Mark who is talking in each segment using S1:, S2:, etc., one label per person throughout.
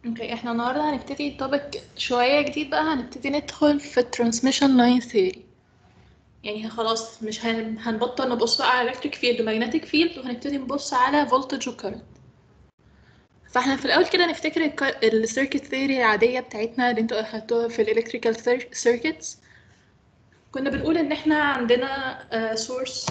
S1: اوكي احنا النهارده هنبتدي توبيك شوية جديد بقى هنبتدي ندخل في الترانسميشن لاين ثيوري يعني خلاص مش هن... هنبطل نبص بقى على electric field و magnetic field وهنبتدي نبص على voltage و current فاحنا في الأول كده نفتكر السيركت ثيوري العادية بتاعتنا اللي انتوا أخدتوها في الالكتريكال circuits كنا بنقول إن احنا عندنا uh, source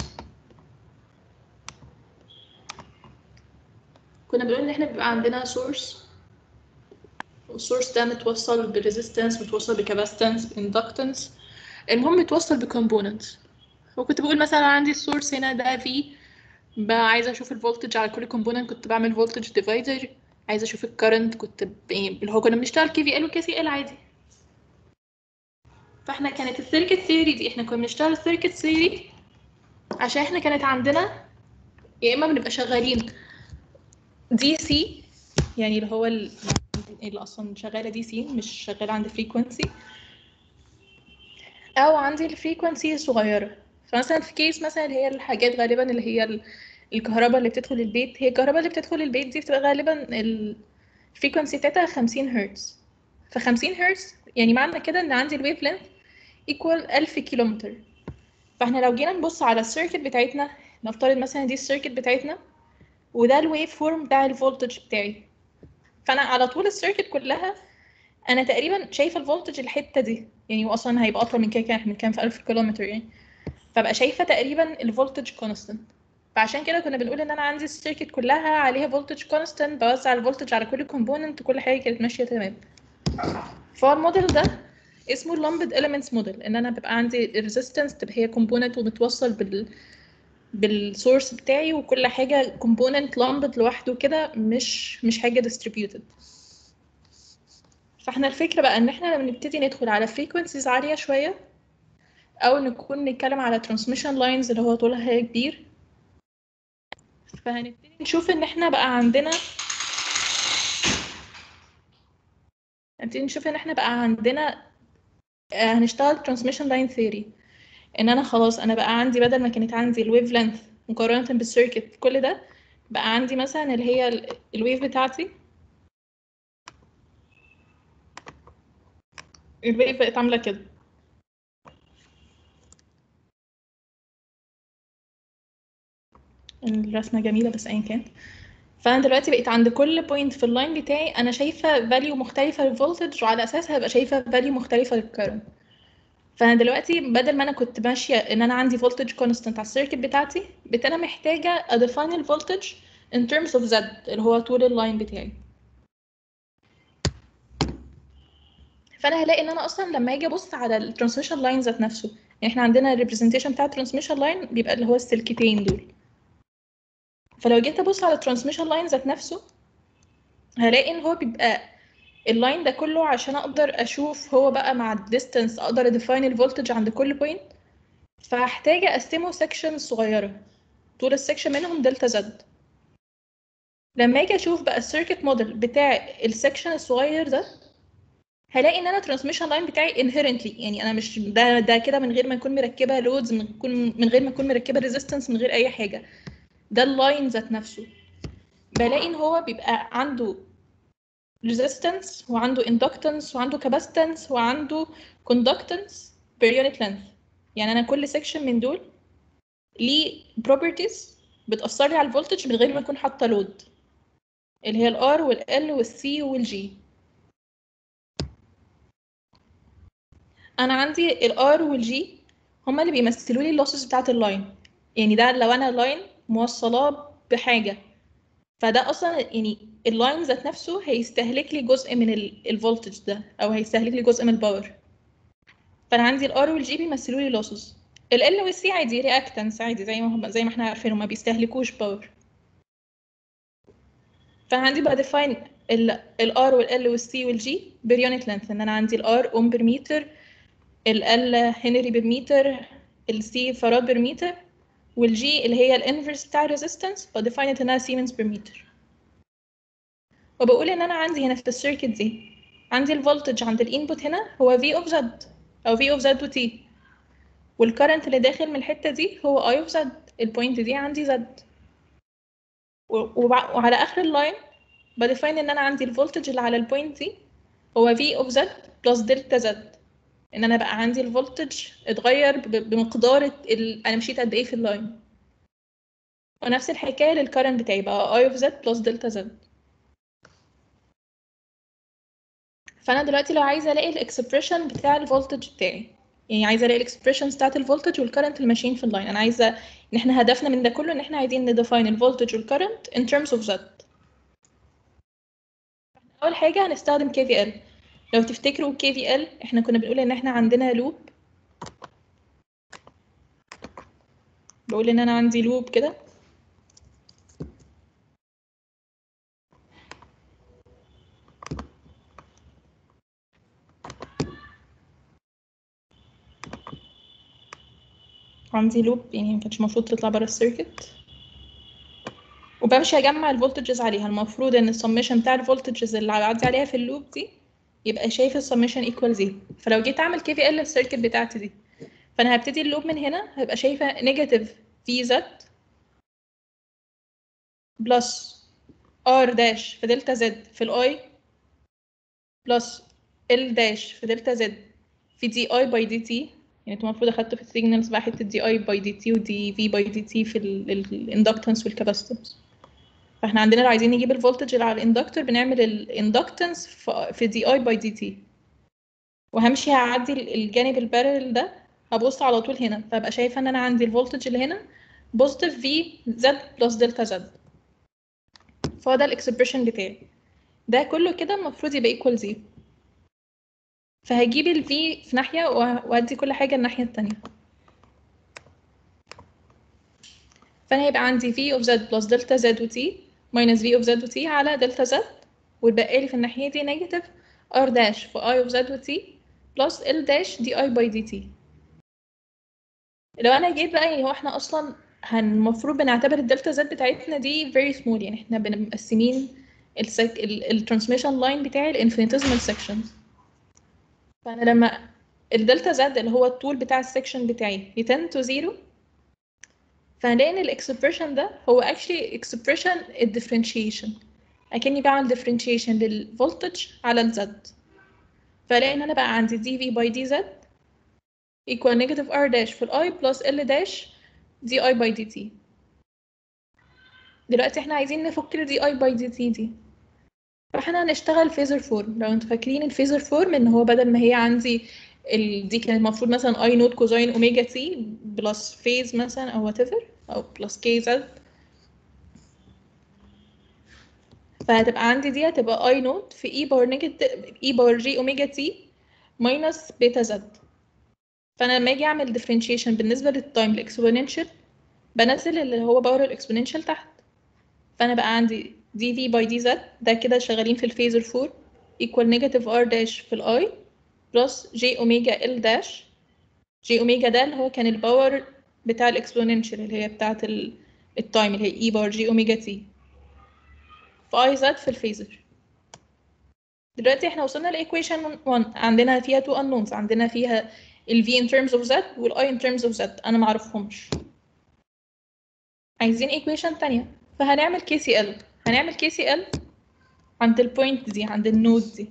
S1: كنا بنقول إن احنا بيبقى عندنا source والسورس ده متوصل بريزيستنس متوصل بكاباستنس باندكتنس المهم متوصل بكومبوننتس وكنت بقول مثلا عندي السورس هنا ده في بقى عايزه اشوف الفولتج على كل كومبوننت كنت بعمل فولتج ديفايدر عايزه اشوف الكرنت كنت ب... اللي هو كنا بنشتغل كي في ال وكي سي ال عادي فاحنا كانت السيركت ثيوري دي احنا كنا بنشتغل السيركت ثيوري عشان احنا كانت عندنا يا اما بنبقى شغالين دي سي يعني اللي هو ال... اللي اصلا شغاله دي سي مش شغاله عند فريكونسي او عندي الفريكونسي صغيره فمثلا في كيس مثلا اللي هي الحاجات غالبا اللي هي الكهرباء اللي بتدخل البيت هي الكهرباء اللي بتدخل البيت دي بتبقى غالبا الفريكونسي بتاعتها 50 هرتز ف 50 هرتز يعني معنى كده ان عندي الويف لينث ايكوال 1000 كيلومتر فاحنا لو جينا نبص على السيركت بتاعتنا نفترض مثلا دي السيركت بتاعتنا وده الويف فورم بتاع الفولتج بتاعي فانا على طول السيركت كلها انا تقريبا شايفه الفولتج الحته دي يعني هو اصلا هيبقى اطول من كده كده احنا بنتكلم في 1000 كيلومتر يعني فبقى شايفه تقريبا الفولتج كونستنت فعشان كده كنا بنقول ان انا عندي السيركت كلها عليها فولتج كونستنت بوزع الفولتج على كل كومبوننت وكل حاجه كانت ماشيه تمام فهو الموديل ده اسمه اللمبد elements موديل ان انا بيبقى عندي الريزيستنس تبقى هي كومبوننت ومتوصل بال بالسورس بتاعي وكل حاجة كومبوننت لمبد لوحده كده مش مش حاجة distributed فاحنا الفكرة بقى ان احنا لما نبتدي ندخل على frequencies عالية شوية او نكون نتكلم على transmission lines اللي هو طولها كبير فهنبتدي نشوف ان احنا بقى عندنا نبتدي نشوف ان احنا بقى عندنا هنشتغل transmission line theory ان انا خلاص انا بقى عندي بدل ما كانت عندي الويف لينث مقارنه بالسيركت كل ده بقى عندي مثلا اللي هي الويف بتاعتي الويف بقت عامله كده الرسمه جميله بس ايا كان فانا دلوقتي بقيت عند كل بوينت في اللاين بتاعي انا شايفه فاليو مختلفه للفولتج وعلى اساسها هبقى شايفه فاليو مختلفه للكرنت فانا دلوقتي بدل ما انا كنت ماشيه ان انا عندي فولتج كونستنت على السيركت بتاعتي بقيت انا محتاجه اديفاين الفولتج in terms of z اللي هو طول اللاين بتاعي فانا هلاقي ان انا اصلا لما اجي ابص على الترانسميشن لاين ذات نفسه يعني احنا عندنا الريبريزنتيشن بتاع الترانسميشن لاين بيبقى اللي هو السلكتين دول فلو جيت ابص على الترانسميشن لاين ذات نفسه هلاقي ان هو بيبقى اللاين ده كله عشان اقدر اشوف هو بقى مع الديستانس اقدر اديفاين الفولتج عند كل بوينت فهحتاج اقسمه سيكشن صغيره طول السكشن منهم دلتا زد لما اجي اشوف بقى السيركت موديل بتاع السكشن الصغير ده هلاقي ان انا الترانسميشن لاين بتاعي inherently يعني انا مش ده ده كده من غير ما نكون مركبه لودز من من غير ما نكون مركبه ريزيستنس من غير اي حاجه ده اللاين ذات نفسه بلاقي ان هو بيبقى عنده resistance وعنده inductance وعنده capacitance وعنده conductance per unit length يعني انا كل section من دول ليه properties بتأثر لي على الفولتج من غير ما اكون حاطه لود اللي هي ال R وال L وال C وال G انا عندي ال R وال G هما اللي بيمثلوا لي اللوسز بتاعه اللاين يعني ده لو انا لاين موصلاه بحاجه فده اصلا يعني اللاين ذات نفسه هيستهلك لي جزء من الفولتج ده او هيستهلك لي جزء من الباور فانا عندي الار والجي بيمثلوا لي لوسز ال والسي عادي رياكتنس عادي زي ما هم زي ما احنا عارفين هما بيستهلكوش باور فانا عندي بقى ديفاين الار والال والسي والجي بير يونت لينث ان انا عندي الار اوم بير متر ال هنري بير متر السي فراد بير متر والجي اللي هي الانفرس بتاع الريزيستنس بديفاين انها سيمنز بير متر وبقول ان انا عندي هنا في السيركت دي عندي الفولتج عند الانبوت هنا هو في اوف زد او في اوف زد وتي والكرنت اللي داخل من الحته دي هو اي اوف زد البوينت دي عندي زد وعلى اخر اللاين بديفاين ان انا عندي الفولتج اللي على البوينت دي هو في اوف زد بلس دلتا زد ان انا بقى عندي الفولتج اتغير ب- بمقدار ال... انا مشيت قد ايه في اللاين ونفس الحكايه للكرنت بتاعي بقى اي اوف زد بلس دلتا زد فانا دلوقتي لو عايزه الاقي الاكسبريشن بتاع الفولتج بتاعي يعني عايزه الاقي الاكسبريشنز بتاعت الفولتج والكرنت الماشيين في اللاين انا عايزه ان احنا هدفنا من ده كله ان احنا عايزين نديفاين الفولتج والكرنت in terms of z اول حاجه هنستخدم KVL لو تفتكروا KVL احنا كنا بنقول ان احنا عندنا لوب بقول ان انا عندي لوب كده عندي لوب يعني ما كانش المفروض تطلع بره السيركت وبمشي اجمع الفولتجز عليها المفروض ان السميشن بتاع الفولتجز اللي بعدي عليها في اللوب دي يبقى شايف السميشن ايكوال زيرو فلو جيت اعمل كي في ال للسيركت بتاعتي دي فانا هبتدي اللوب من هنا هبقى شايفه نيجاتيف في زد بلس ار داش في دلتا زد في الاي بلس ال داش في دلتا زد في دي اي باي دي تي يعني انتوا المفروض اخدتوا في السيجنالز بقى حته دي اي باي دي تي ودي في باي دي تي في الاندكتنس والكاباستنس فاحنا عندنا لو عايزين نجيب الفولتج اللي على الاندكتور بنعمل الاندكتنس في دي اي باي دي تي وهمشي هعدي الجانب البارل ده هبص على طول هنا فابقى شايفه ان انا عندي الفولتج اللي هنا بوزيتيف في زد بلس دلتا زد فهو ده الاكسبريشن بتاعي ده كله كده المفروض يبقى ايكوال زيرو فهجيب ال V في ناحية وه- وأدي كل حاجة الناحية التانية فأنا هيبقى عندي V of Z plus دلتا Z و T minus V of Z و T على دلتا Z ويتبقى لي في الناحية دي نيجاتيف R dash في I of Z و T plus L dash دي I by dt لو أنا جيت بقى يعني هو احنا أصلا هن- المفروض بنعتبر الدلتا Z بتاعتنا دي very small يعني احنا بنقسمين الترانسميشن لاين بتاعي الانفينيتيزمال sections فانا لما الدلتا زد اللي هو الطول بتاع السكشن بتاعي يتند تو زيرو فهنلاقي ان الاكسبريشن ده هو actually expression الديفرنشيشن اكني بعمل differentiation للفولتج على الزد فلاقي ان انا بقى عندي دي في باي دي زد equal negative r dash في الاي plus l dash دي i by dt دلوقتي احنا عايزين نفك ال دي i by dt دي فاحنا هنشتغل فيزر فورم لو انتوا فاكرين الفيزر فورم ان هو بدل ما هي عندي ال... دي كانت المفروض مثلا اي نوت كوزاين اوميجا تي بلس فيز مثلا او وات ايفر او بلس كي زد فهتبقى عندي دي هتبقى اي نوت في اي باور نيجاتيف اي باور جي اوميجا تي ماينس بيتا زد فانا لما اجي اعمل ديفرنشيشن بالنسبه للتايم الاكسبوننشال بنزل اللي هو باور الاكسبوننشال تحت فانا بقى عندي دي في باي دي زد ده كده شغالين في الفيزر فور equal negative r dash في الاي بلس جي اوميجا ال داش جي اوميجا ده اللي هو كان الباور بتاع الاكسبوننشال اللي هي بتاعه التايم اللي هي اي باور جي اوميجا تي في اي زد في الفيزر دلوقتي احنا وصلنا لايكويشن 1 عندنا فيها تو unknowns عندنا فيها ال v in terms of z وال i in terms of z انا معرفهمش عايزين equation تانية فهنعمل KCL هنعمل KCL عند البوينت دي عند النود دي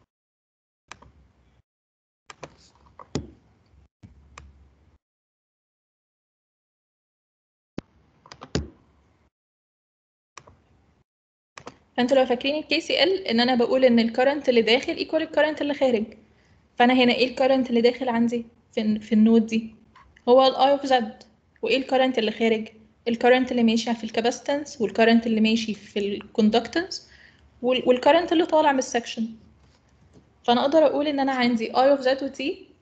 S1: فانتوا لو فاكرين ال KCL ان انا بقول ان الكرنت اللي داخل ايكوال الكرنت اللي خارج فانا هنا ايه الكرنت اللي داخل عندي في في النود دي هو ال I of Z وايه الكرنت اللي خارج الكرنت اللي ماشي في الكاباستنس والكرنت اللي ماشي في الكوندكتنس والكرنت اللي طالع من السكشن فانا اقدر اقول ان انا عندي I of Z و T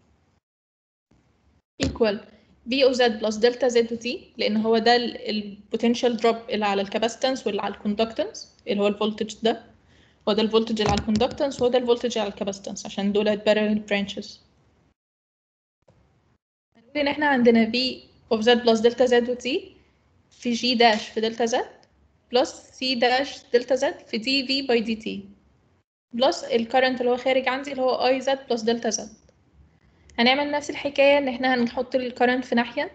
S1: equal V of Z plus delta Z و T لان هو ده البوتنشال دروب اللي على الكاباستنس واللي على الكوندكتنس اللي هو الفولتج ده هو ده الفولتج اللي على الكوندكتنس وهو ده الفولتج على الكاباستنس عشان دول parallel branches هنقول ان احنا عندنا V of Z plus delta Z و T في G داش في دلتا Z بلس C داش دلتا Z في دي في باي دي تي بلس الكرنت اللي هو خارج عندي اللي هو اي زد بلس دلتا زد هنعمل نفس الحكاية ان احنا هنحط الكرنت في ناحية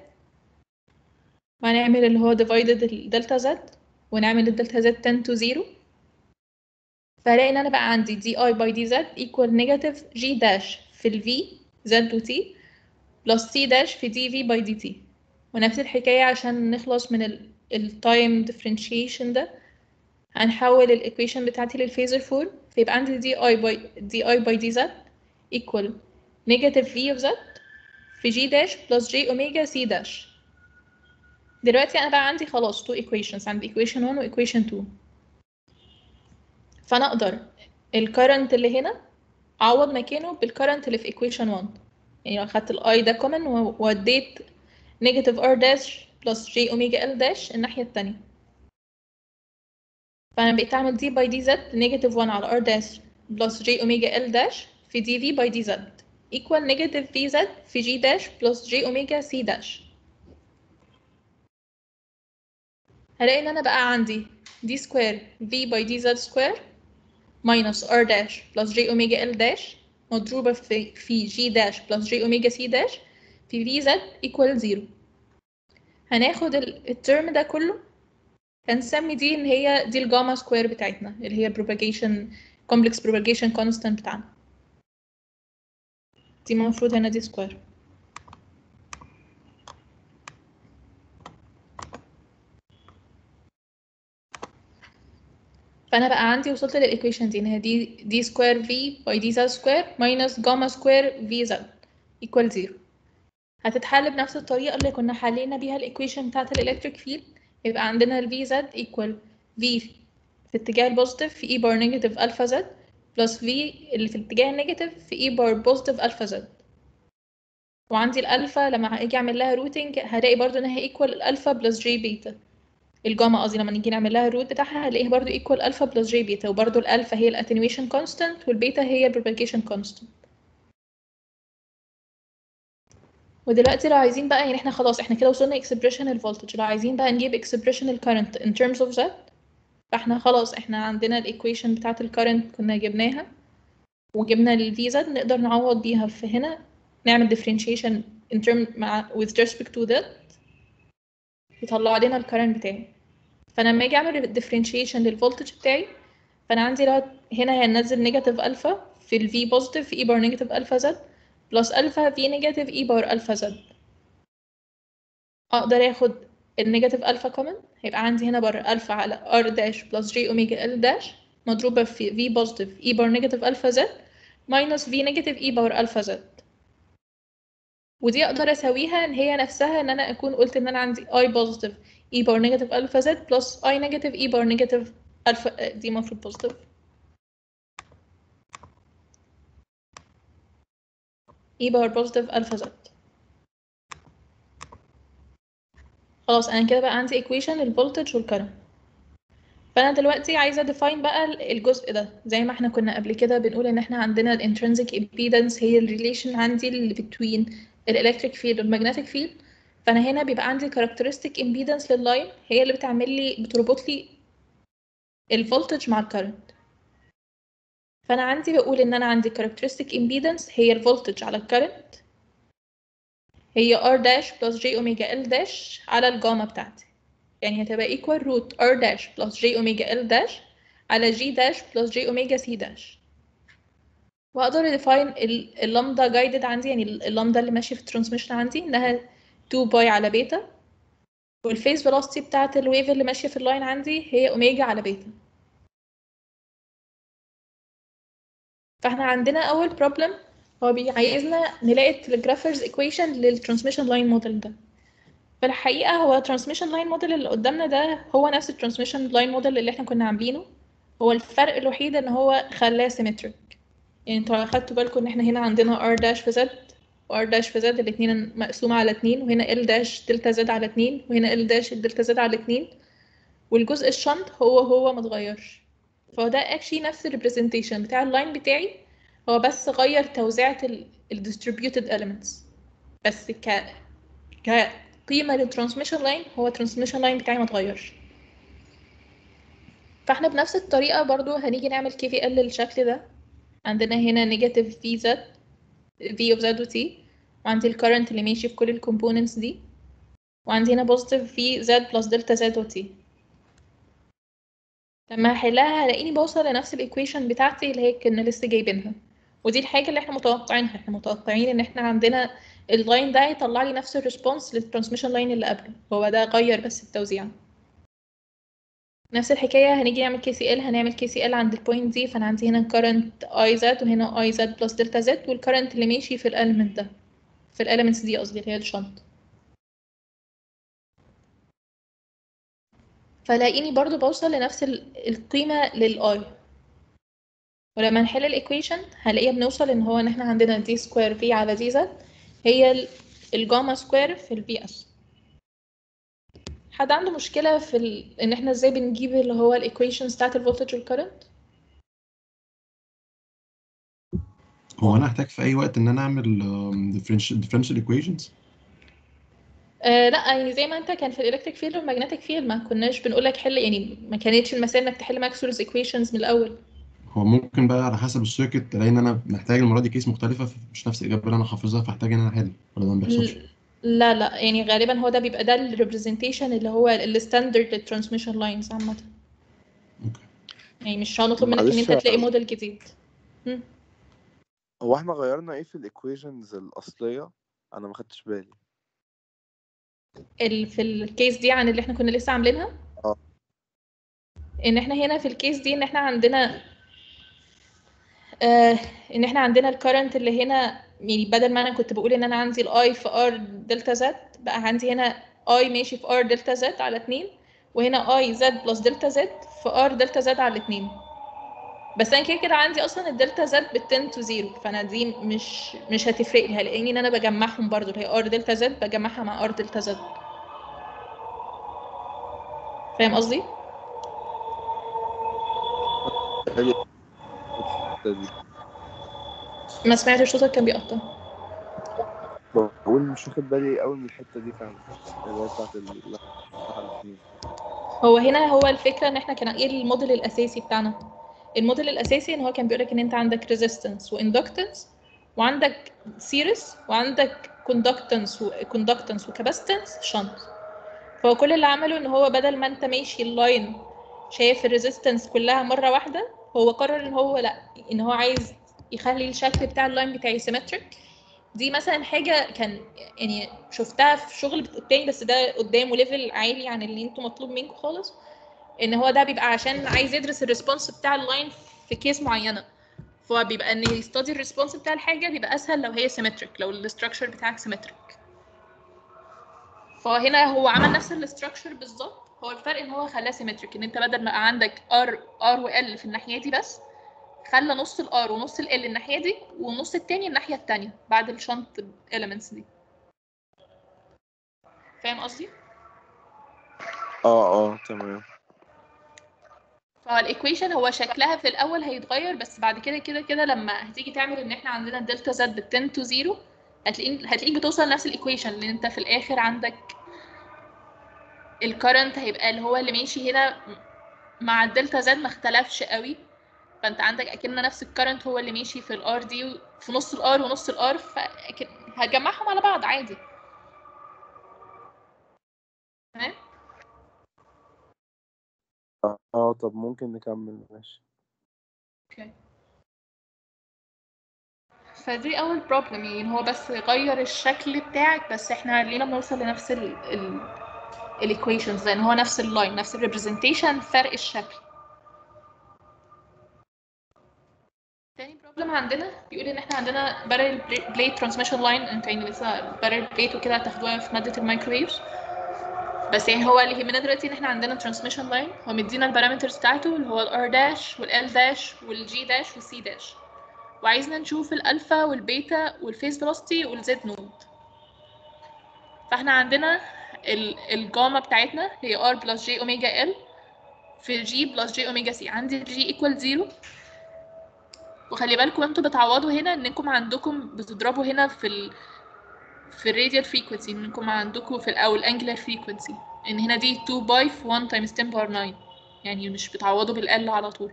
S1: وهنعمل اللي هو divided الدلتا زد ونعمل الدلتا زد 10 to 0 فهلاقي ان انا بقى عندي دي اي باي دي زد ايكوال نيجاتيف جي داش في الفي زد وتي بلس سي داش في دي في باي دي تي ونفس الحكاية عشان نخلص من التايم differentiation ده هنحول الايكويشن بتاعتي للفيزر فورم فيبقى عندي دي اي باي دي اي باي دي زد equal negative v of z في g dash plus j omega c dash دلوقتي انا بقى عندي خلاص two equations عندي equation 1 و equation 2 فانا اقدر الكرنت اللي هنا اعوض مكانه بالكرنت اللي في equation 1 يعني لو اخدت الاي ده common ووديت negative r dash plus j omega l dash الناحية التانية فانا بقيت اعمل دي باي دي زد نيجاتيف 1 على ار داش بلس جي اوميجا ال داش في دي في باي دي زد equal نيجاتيف في زد في جي داش بلس جي اوميجا سي داش هلاقي ان انا بقى عندي دي سكوير في باي دي زد سكوير ماينس ار داش بلس جي اوميجا ال داش مضروبة في في جي داش بلس جي اوميجا سي داش في في زد equal زيرو هناخد الترم ده كله هنسمي دي ان هي دي الجاما سكوير بتاعتنا اللي هي propagation complex propagation constant بتاعنا دي المفروض هنا دي سكوير فانا بقى عندي وصلت للايكويشن دي ان هي دي دي سكوير في باي دي زد سكوير ماينس جاما سكوير في زد ايكوال زيرو هتتحل بنفس الطريقه اللي كنا حلينا بيها الايكويشن بتاعت الالكتريك فيلد يبقى عندنا ال v z equal v في اتجاه البوزيتيف في e بار نيجاتيف الفا z بلس v اللي في الاتجاه النيجاتيف في e بار بوزيتيف الفا z وعندي الالفا لما هاجي اعمل لها روتنج هلاقي برضو ان هي equal الالفا بلس جي بيتا الجاما قصدي لما نيجي نعمل لها الروت بتاعها هلاقيها برضو equal الفا بلس جي بيتا وبرضو الالفا هي الاتنيويشن كونستانت والبيتا هي البروباجيشن كونستانت ودلوقتي لو عايزين بقى يعني احنا خلاص احنا كده وصلنا expression الفولتج لو عايزين بقى نجيب expression الكرنت in terms of that فاحنا خلاص احنا عندنا الايكويشن بتاعت الكرنت كنا جبناها وجبنا الفي زد نقدر نعوض بيها في هنا نعمل differentiation in term مع with respect to that يطلع لنا الكرنت بتاعي فانا لما اجي اعمل differentiation للفولتج بتاعي فانا عندي لو هنا هننزل نيجاتيف الفا في الفي بوزيتيف في اي بار نيجاتيف الفا زد بلس الفا في نيجاتيف اي بار الفا زد اقدر اخد النيجاتيف الفا كومن هيبقى عندي هنا بره الفا على ار داش بلس جي اوميجا ال داش مضروبة في في بوزيتيف اي بار نيجاتيف الفا زد ماينس في نيجاتيف اي بار الفا زد ودي اقدر اساويها ان هي نفسها ان انا اكون قلت ان انا عندي اي بوزيتيف اي بار نيجاتيف الفا زد بلس اي نيجاتيف اي بار نيجاتيف الفا دي المفروض بوزيتيف اي باور بوزيتيف الفا زد خلاص انا كده بقى عندي equation للفولتج والكرنت فانا دلوقتي عايزه define بقى الجزء ده زي ما احنا كنا قبل كده بنقول ان احنا عندنا الانترنسيك impedance هي الريليشن عندي اللي between الالكتريك فيلد والمagnetic فيلد فانا هنا بيبقى عندي characteristic impedance لللاين هي اللي بتعمل لي بتربط لي الفولتج مع الكرنت فانا عندي بقول ان انا عندي characteristic impedance هي الفولتج على الكرنت هي r داش بلس j اوميجا l داش على الجاما بتاعتي يعني هتبقى equal root r داش بلس j اوميجا l داش على g داش بلس j اوميجا c داش واقدر define اللامدا جايدد عندي يعني اللامدا اللي ماشيه في الترانسميشن عندي انها 2 باي على بيتا والفيز فيلوسيتي بتاعت الويف اللي ماشيه في اللاين عندي هي اوميجا على بيتا فاحنا عندنا اول بروبلم هو عايزنا نلاقي التلجرافرز ايكويشن للترانسميشن لاين موديل ده فالحقيقه هو الترانسميشن لاين موديل اللي قدامنا ده هو نفس الترانسميشن لاين موديل اللي احنا كنا عاملينه هو الفرق الوحيد ان هو خلاه سيمتريك يعني انتوا اخدتوا بالكم ان احنا هنا عندنا r داش في z و r داش في z الاتنين مقسومة على اتنين وهنا l داش دلتا z على اتنين وهنا l داش دلتا z على اتنين والجزء الشنط هو هو متغيرش فهو ده actually نفس الريبريزنتيشن بتاع اللاين بتاعي هو بس غير توزيعة ال distributed elements بس ك كقيمة للترانسميشن لاين هو الترانسميشن لاين بتاعي متغيرش فاحنا بنفس الطريقة برضو هنيجي نعمل KVL للشكل ده عندنا هنا نيجاتيف في زد في اوف زد وتي وعندي الكرنت اللي ماشي في كل الكومبوننتس دي وعندي هنا بوزيتيف في زد بلس دلتا زد وتي لما هحلها هلاقيني بوصل لنفس الايكويشن بتاعتي اللي هي كنا لسه جايبينها ودي الحاجة اللي احنا متوقعينها احنا متوقعين ان احنا عندنا اللاين ده يطلع لي نفس الريسبونس للترانسميشن لاين اللي قبله هو ده غير بس التوزيع نفس الحكاية هنيجي نعمل كي سي ال هنعمل كي سي ال عند البوينت دي فانا عندي هنا current اي زد وهنا اي زد بلس دلتا زد والكرنت اللي ماشي في الاليمنت ده في الاليمنتس دي قصدي اللي هي الشنط فلاقيني برضو بوصل لنفس ال- القيمة للاي ولما نحل الايكويشن هلاقيها بنوصل ان هو ان احنا عندنا دي سكوير في على دي زد هي ال- الجاما سكوير في البي اس حد عنده مشكلة في ال... ان احنا ازاي بنجيب اللي هو الايكويشنز بتاعت الفولتج والكرنت
S2: هو انا احتاج في اي وقت ان انا اعمل ديفرنشال ديفرنشال ايكويشنز
S1: آه لا يعني زي ما انت كان في الالكتريك فيلد والمagnetic فيلد ما كناش بنقول لك حل يعني ما كانتش المسائل انك تحل ماكسويلز ايكويشنز من الاول
S2: هو ممكن بقى على حسب السيركت الاقي ان انا محتاج المره دي كيس مختلفه مش نفس الاجابه اللي انا حافظها فاحتاج ان انا احل ولا ده ما بيحصلش
S1: لا لا يعني غالبا هو ده بيبقى ده الريبريزنتيشن اللي هو الستاندرد للترانسميشن لاينز عامة
S2: اوكي
S1: يعني مش هنطلب منك ان
S3: معلش
S1: انت تلاقي موديل جديد
S3: هو احنا غيرنا ايه في الايكويشنز الاصليه انا ما خدتش بالي
S1: ال في الكيس دي عن اللي احنا كنا لسه عاملينها
S3: اه.
S1: ان احنا هنا في الكيس دي ان احنا عندنا آه ان احنا عندنا الكرنت اللي هنا يعني بدل ما انا كنت بقول ان انا عندي الاي في ار دلتا زد بقى عندي هنا اي ماشي في ار دلتا زد على 2 وهنا اي زد بلس دلتا زد في ار دلتا زد على 2 بس انا كده كده عندي اصلا الدلتا زد بالتن تو زيرو فانا دي مش مش هتفرق لي هلاقيني ان انا بجمعهم برضو اللي هي ار دلتا زد بجمعها مع ار دلتا زد فاهم قصدي؟
S3: بالي الحتة دي.
S1: ما سمعتش صوتك كان بيقطع
S3: بقول مش واخد بالي قوي من الحته دي فعلا اللي هي بتاعت ال- على الاثنين
S1: هو هنا هو الفكرة ان احنا كان ايه الموديل الاساسي بتاعنا الموديل الاساسي ان هو كان بيقولك ان انت عندك resistance واندكتنس وعندك سيريس وعندك كوندكتنس وكوندكتنس وكاباستنس شنط فهو كل اللي عمله ان هو بدل ما انت ماشي اللاين شايف الريزيستنس كلها مرة واحدة هو قرر ان هو لا ان هو عايز يخلي الشكل بتاع اللاين بتاعي سيمتريك دي مثلا حاجة كان يعني شفتها في شغل قدامي بس ده قدامه ليفل عالي عن اللي انتوا مطلوب منكم خالص ان هو ده بيبقى عشان عايز يدرس الريسبونس بتاع اللاين في كيس معينة فبيبقى ان يستدي الريسبونس بتاع الحاجة بيبقى اسهل لو هي سيمتريك لو الاستراكشر بتاعك سيمتريك فهنا هو عمل نفس الاستراكشر بالظبط هو الفرق ان هو خلاه سيمتريك ان انت بدل ما يبقى عندك ار ار وال في الناحيه دي بس خلى نص الار ونص ال الناحيه دي والنص التاني الناحيه التانيه بعد الشنط elements دي فاهم قصدي
S3: اه اه تمام
S1: فالايكويشن هو شكلها في الاول هيتغير بس بعد كده كده كده لما هتيجي تعمل ان احنا عندنا الدلتا زد بال 10 تو 0 هتلاقيك هتلاقيك بتوصل لنفس الايكويشن لان انت في الاخر عندك الكرنت هيبقى اللي هو اللي ماشي هنا مع الدلتا زد ما اختلفش قوي فانت عندك اكن نفس الكرنت هو اللي ماشي في الار دي في نص الار ونص الار فهجمعهم على بعض عادي تمام
S3: اه, آه طب ممكن نكمل ماشي
S1: اوكي فدي اول بروبلم يعني هو بس غير الشكل بتاعك بس احنا لينا بنوصل لنفس ال ال الايكويشنز لان هو نفس اللاين نفس الريبريزنتيشن فرق الشكل تاني بروبلم عندنا بيقول ان احنا عندنا بارل بليت ترانسميشن لاين انت يعني لسه بارل بليت وكده هتاخدوها في ماده المايكرويفز بس يعني هو اللي يهمنا دلوقتي ان احنا عندنا ترانسميشن لاين هو مدينا البارامترز بتاعته اللي هو الار داش والال داش والجي داش والسي داش وعايزنا نشوف الالفا والبيتا والفيز فيلوسيتي والزد نود فاحنا عندنا ال- الجاما بتاعتنا هي ار بلس جي اوميجا ال في جي بلس جي اوميجا سي عندي الجي ايكوال زيرو وخلي بالكم انتوا بتعوضوا هنا انكم عندكم بتضربوا هنا في ال في الراديال فريكونسي انكم عندكم في ال او الانجلر فريكونسي ان هنا دي 2 باي في 1 تايمز 10 باور 9 يعني مش بتعوضوا بالال على طول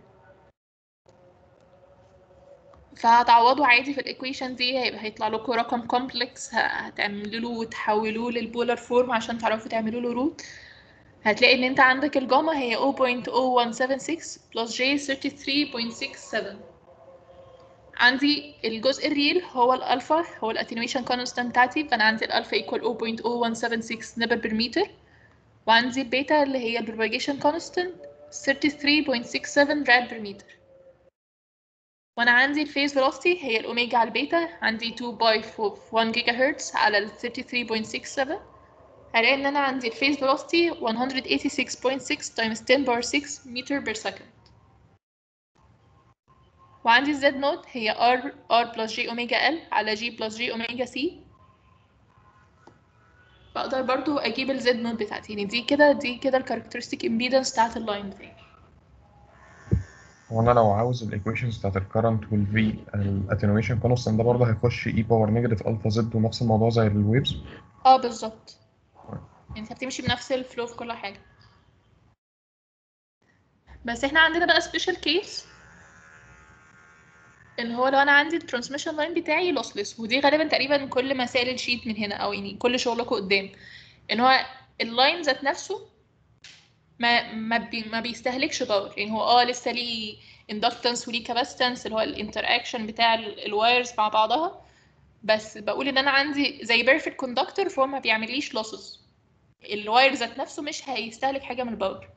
S1: فهتعوضوا عادي في الايكويشن دي هيبقى هيطلع لكم رقم كومبلكس هتعملوا له وتحولوه للبولار فورم عشان تعرفوا تعملوا له روت هتلاقي ان انت عندك الجاما هي 0.0176 plus j 33.67 عندي الجزء الريل هو الالفا هو الاتنويشن كونستانت بتاعتي فانا عندي الالفا equal 0.0176 نبر بير متر وعندي البيتا اللي هي البروباجيشن كونستانت 33.67 راد بير متر وانا عندي الفيز فيلوسيتي هي الاوميجا على البيتا عندي 2 باي في 1 جيجا هرتز على ال 33.67 هلاقي ان انا عندي الفيز فيلوسيتي 186.6 times 10 باور 6 متر بير سكند وعندي الزد نوت هي r r plus j اوميجا l على g plus j اوميجا c بقدر برضو اجيب الزد نوت بتاعتي يعني دي كده دي كده الكاركترستيك امبيدنس بتاعت اللاين بتاعي
S4: وانا لو عاوز الايكويشنز بتاعت الكرنت والفي الاتنويشن كونستانت ده برضه هيخش اي باور نيجاتيف الفا زد ونفس الموضوع زي الويفز
S1: اه بالظبط يعني انت بتمشي بنفس الفلو في كل حاجه بس احنا عندنا بقى سبيشال كيس ان هو لو انا عندي الترانسميشن لاين بتاعي لوسلس ودي غالبا تقريبا كل مسائل الشيت من هنا او يعني كل شغلكم قدام ان هو اللاين ذات نفسه ما ما, بي ما بيستهلكش باور يعني هو اه لسه ليه اندكتنس وليه كاباستنس اللي هو الانتر اكشن بتاع الوايرز مع بعضها بس بقول ان انا عندي زي بيرفكت كوندكتور فهو ما بيعمليش لوسز الواير ذات نفسه مش هيستهلك حاجه من الباور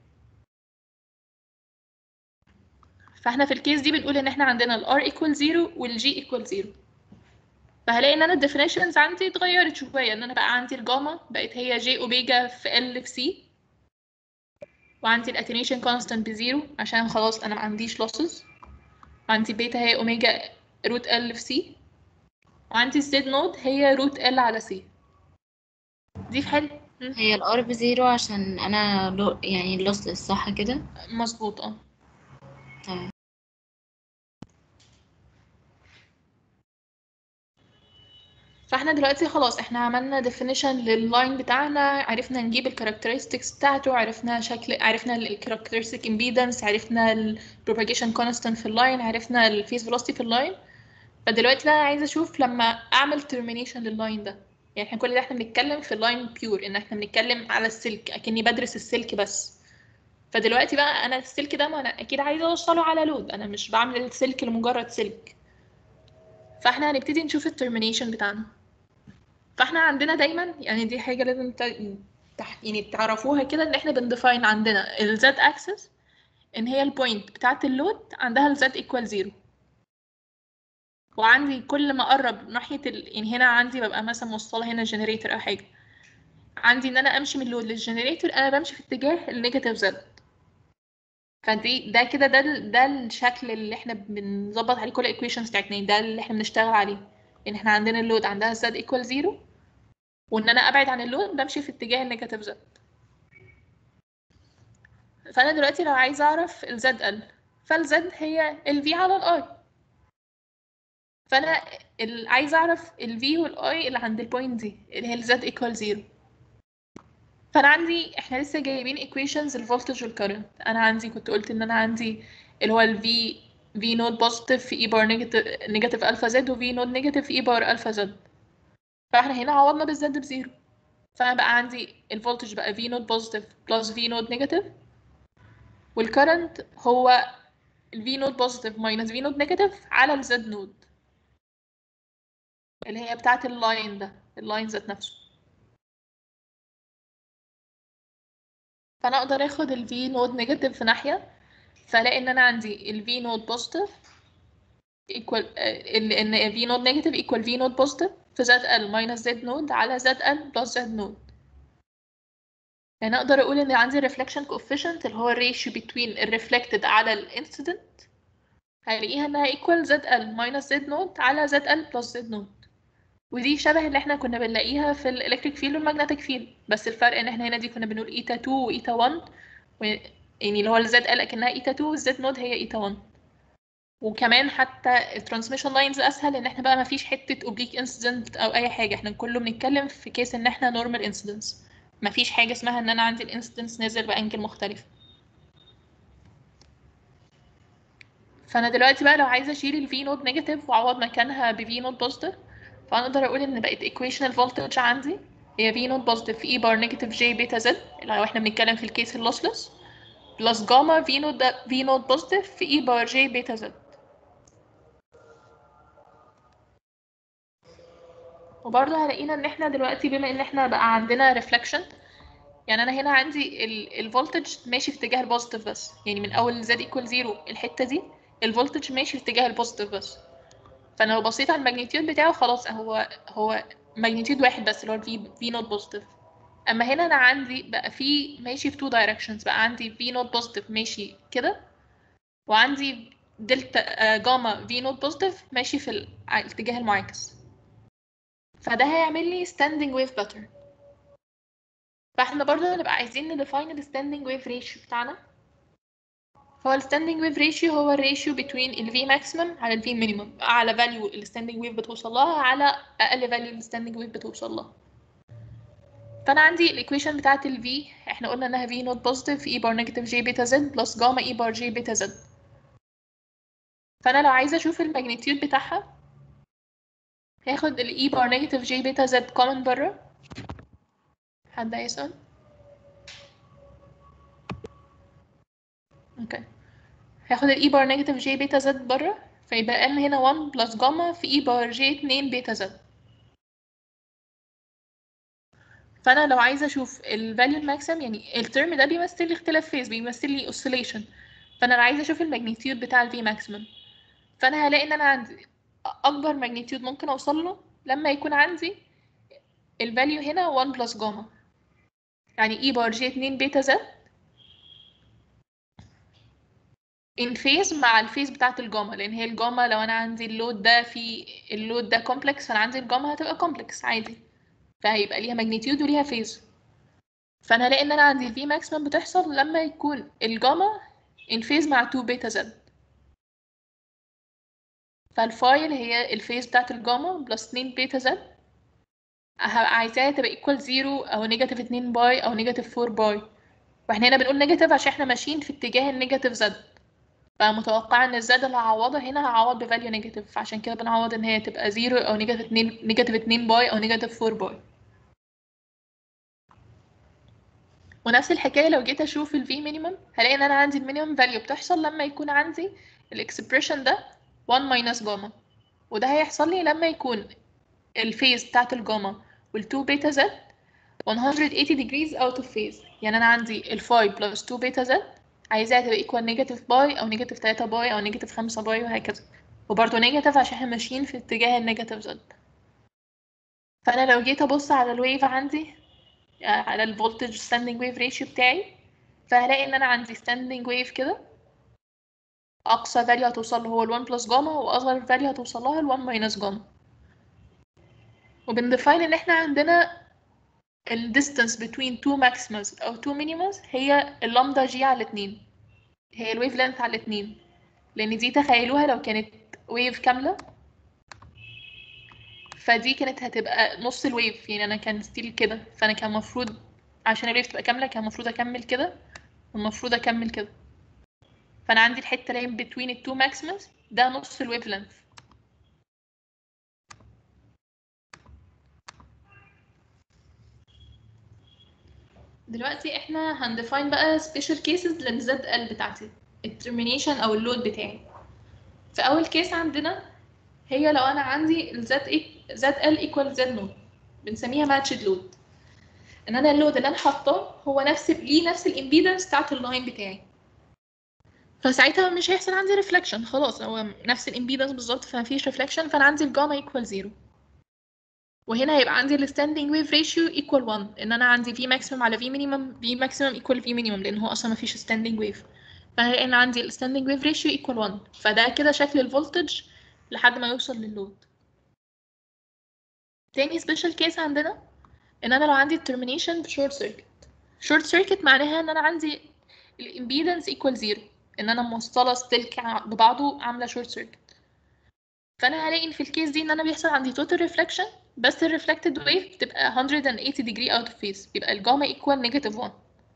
S1: فاحنا في الكيس دي بنقول ان احنا عندنا ال R equal 0 وال G equal 0 فهلاقي ان انا الديفينيشنز عندي اتغيرت شويه ان انا بقى عندي الجاما بقت هي ج اوميجا في L في C وعندي الاتنيشن كونستانت بزيرو عشان خلاص انا ما عنديش لوسز وعندي بيتا هي اوميجا روت ال في سي وعندي الزد نود هي روت ال على سي دي في حل مم.
S5: هي الار بزيرو عشان انا لو يعني لوسلس صح كده
S1: مظبوط اه
S5: تمام
S1: فاحنا دلوقتي خلاص احنا عملنا definition لللاين بتاعنا عرفنا نجيب الكاركترستكس بتاعته عرفنا شكل عرفنا الكاركترستيك امبيدنس عرفنا البروباجيشن كونستانت في اللاين عرفنا الفيز فيلوسيتي في اللاين فدلوقتي بقى عايزه اشوف لما اعمل termination لللاين ده يعني احنا كل ده احنا بنتكلم في اللاين بيور ان احنا بنتكلم على السلك اكني بدرس السلك بس فدلوقتي بقى انا السلك ده ما انا اكيد عايزه اوصله على لود انا مش بعمل السلك لمجرد سلك فاحنا هنبتدي نشوف الترمينيشن بتاعنا فاحنا عندنا دايما يعني دي حاجه لازم ت- تح- يعني تعرفوها كده ان احنا بنديفاين عندنا الزد اكسس ان هي البوينت بتاعت اللود عندها الزد ايكوال زيرو وعندي كل ما اقرب ناحيه ال... يعني هنا عندي ببقى مثلا موصله هنا جنريتور او حاجه عندي ان انا امشي من اللود للجنريتور انا بمشي في اتجاه النيجاتيف زد فدي ده كده ده ال- ده الشكل اللي احنا بنظبط عليه كل الايكويشنز بتاعتنا يعني ده اللي احنا بنشتغل عليه ان احنا عندنا اللود عندها زد ايكوال زيرو وان انا ابعد عن اللود بمشي في اتجاه النيجاتيف زد فانا دلوقتي لو عايزه اعرف الزد ال فالزد هي الفي على الاي فانا ال- عايزه اعرف الفي والاي اللي عند البوينت دي اللي هي الزد ايكوال زيرو فانا عندي احنا لسه جايبين equations الفولتج والكرنت انا عندي كنت قلت ان انا عندي اللي هو الفي في نود بوزيتيف في اي بار نيجاتيف نيجاتيف الفا زد وفي نود نيجاتيف في اي بار الفا زد فاحنا هنا عوضنا بالزد بزيرو فانا بقى عندي الفولتج بقى في نود بوزيتيف بلس في نود نيجاتيف والكرنت هو الفي نود بوزيتيف ماينس في نود نيجاتيف على الزد نود اللي هي بتاعه اللاين ده اللاين ذات نفسه فانا اقدر اخد ال V نود نيجاتيف في ناحيه فالاقي ان انا عندي ال V نود بوزيتيف equal آه، ال- ان V نود نيجاتيف equal V نود بوزيتيف في زد ال minus Z نود على زد ال plus Z نود يعني اقدر اقول ان عندي reflection coefficient اللي هو الريشيو between ال reflected على ال incident هلاقيها انها equal زد ال minus Z نود على زد ال plus Z نود ودي شبه اللي احنا كنا بنلاقيها في الالكتريك فيلد والمagnetic فيلد بس الفرق ان احنا هنا دي كنا بنقول ايتا 2 وايتا 1 و... يعني اللي هو الزد قال اكنها ايتا 2 والزد نود هي ايتا 1 وكمان حتى الترانسميشن لاينز اسهل ان احنا بقى ما فيش حته اوبليك انسيدنت او اي حاجه احنا كله بنتكلم في كيس ان احنا نورمال انسيدنس ما فيش حاجه اسمها ان انا عندي الانسيدنس نازل بانجل مختلف فانا دلوقتي بقى لو عايزه اشيل الفي نود نيجاتيف واعوض مكانها بفي نود بوزيتيف فانا اقدر اقول ان بقت equation الفولتج عندي هي في نوت بوزيتيف في اي بار نيجاتيف جي بيتا زد لو احنا بنتكلم في الكيس اللوسلس بلس جاما في نوت في نوت بوزيتيف في اي بار جي بيتا زد وبرضه هلاقينا ان احنا دلوقتي بما ان احنا بقى عندنا ريفلكشن يعني انا هنا عندي الفولتج ماشي في اتجاه البوزيتيف بس يعني من اول زد ايكوال زيرو الحته دي الفولتج ماشي في اتجاه البوزيتيف بس فانا لو بصيت على الماجنتيود بتاعه خلاص هو هو ماجنتيود واحد بس اللي هو الفي في نوت بوزيتيف اما هنا انا عندي بقى في ماشي في تو دايركشنز بقى عندي في نوت بوزيتيف ماشي كده وعندي دلتا آه، جاما في نوت بوزيتيف ماشي في ال- الاتجاه المعاكس فده هيعمل لي standing wave pattern فاحنا برضه هنبقى عايزين نديفاين ال standing wave ratio بتاعنا هو ال standing wave ratio هو الريشيو between ال V maximum على ال V minimum أعلى value ال standing wave بتوصل لها على أقل value ال standing wave بتوصل لها فأنا عندي الإيكويشن بتاعت ال V احنا قلنا إنها V not positive E bar negative J beta Z plus gamma E bar J beta Z فأنا لو عايزة أشوف الماجنتيود بتاعها هاخد ال E bar negative J beta Z common بره حد هيسأل؟ اوكي هاخد ال E bar negative J beta Z بره فيبقى لنا هنا 1 بلس جاما في E bar J 2 بيتا Z فأنا لو عايزة أشوف ال value maximum يعني الترم ده بيمثل لي اختلاف فيز بيمثل لي oscillation فأنا لو عايزة أشوف الماجنتيود بتاع ال V maximum فأنا هلاقي إن أنا عندي أكبر ماجنتيود ممكن أوصل له لما يكون عندي الفاليو هنا 1 بلس جاما يعني E بار J 2 بيتا Z in phase مع الفيز بتاعت الجاما لان هي الجاما لو انا عندي اللود ده في اللود ده كومبلكس فانا عندي الجاما هتبقى كومبلكس عادي فهيبقى ليها ماجنتيود وليها فيز فانا هلاقي ان انا عندي الفي ماكسيمم بتحصل لما يكون الجاما in phase مع 2 بيتا زد فالفايل هي الفيز بتاعت الجاما بلس 2 بيتا زد هبقى عايزاها تبقى equal 0 او نيجاتيف 2 باي او نيجاتيف 4 باي واحنا هنا بنقول نيجاتيف عشان احنا ماشيين في اتجاه النيجاتيف زد فمتوقعة ان الزد اللي هعوضها هنا هعوض بفاليو نيجاتيف عشان كده بنعوض ان هي تبقى 0 او نيجاتيف 2 نيجاتيف 2 باي او نيجاتيف 4 باي ونفس الحكاية لو جيت اشوف ال V minimum هلاقي ان انا عندي المينيمم فاليو بتحصل لما يكون عندي الاكسبريشن ده 1 minus جاما وده هيحصل لي لما يكون الفيز بتاعت الجاما وال2 بيتا زد 180 degrees out of phase يعني انا عندي ال 5 plus 2 بيتا زد عايزاها تبقى equal نيجاتيف باي او نيجاتيف 3 باي او نيجاتيف 5 باي وهكذا وبرضه نيجاتيف عشان احنا ماشيين في اتجاه النيجاتيف زد فانا لو جيت ابص على الويف عندي آه، على الفولتج ستاندنج ويف ريشيو بتاعي فهلاقي ان انا عندي ستاندنج ويف كده اقصى فاليو هتوصل له هو ال1 بلس جاما واصغر فاليو هتوصل لها ال1 ماينس جاما وبنديفاين ان احنا عندنا ال distance between two maximas أو two minimas هي اللامدا جي على اتنين هي الويف لينث على اتنين لأن دي تخيلوها لو كانت ويف كاملة فدي كانت هتبقى نص الويف يعني أنا كان ستيل كده فأنا كان المفروض عشان الويف تبقى كاملة كان المفروض أكمل كده والمفروض أكمل كده فأنا عندي الحتة اللي هي between التو maximas ده نص الويف لينث دلوقتي احنا هندفاين بقى special cases للزد ال بتاعتي الترمينيشن او اللود بتاعي في اول كيس عندنا هي لو انا عندي الزد زد ال ايكوال زد نود بنسميها ماتشد لود ان انا اللود اللي انا حاطاه هو نفس ليه نفس الامبيدنس بتاعت اللاين بتاعي فساعتها مش هيحصل عندي ريفلكشن خلاص هو نفس الامبيدنس بالظبط فمفيش ريفلكشن فانا عندي الجاما ايكوال زيرو وهنا هيبقى عندي الستاندنج ويف ريشيو ايكوال 1 ان انا عندي في ماكسيمم على في مينيمم في ماكسيمم ايكوال في مينيمم لان هو اصلا مفيش ستاندنج ويف فهلاقي ان عندي الستاندنج ويف ريشيو ايكوال 1 فده كده شكل الفولتج لحد ما يوصل لللود تاني سبيشال كيس عندنا ان انا لو عندي الترمينيشن بشورت سيركت شورت سيركت معناها ان انا عندي الامبيدنس ايكوال زيرو ان انا موصله ستيل ببعضه عامله شورت سيركت فانا هلاقي ان في الكيس دي ان انا بيحصل عندي توتال ريفلكشن بس الريفلكتد ويف بتبقى 180 degree out of phase بيبقى الجاما equal negative 1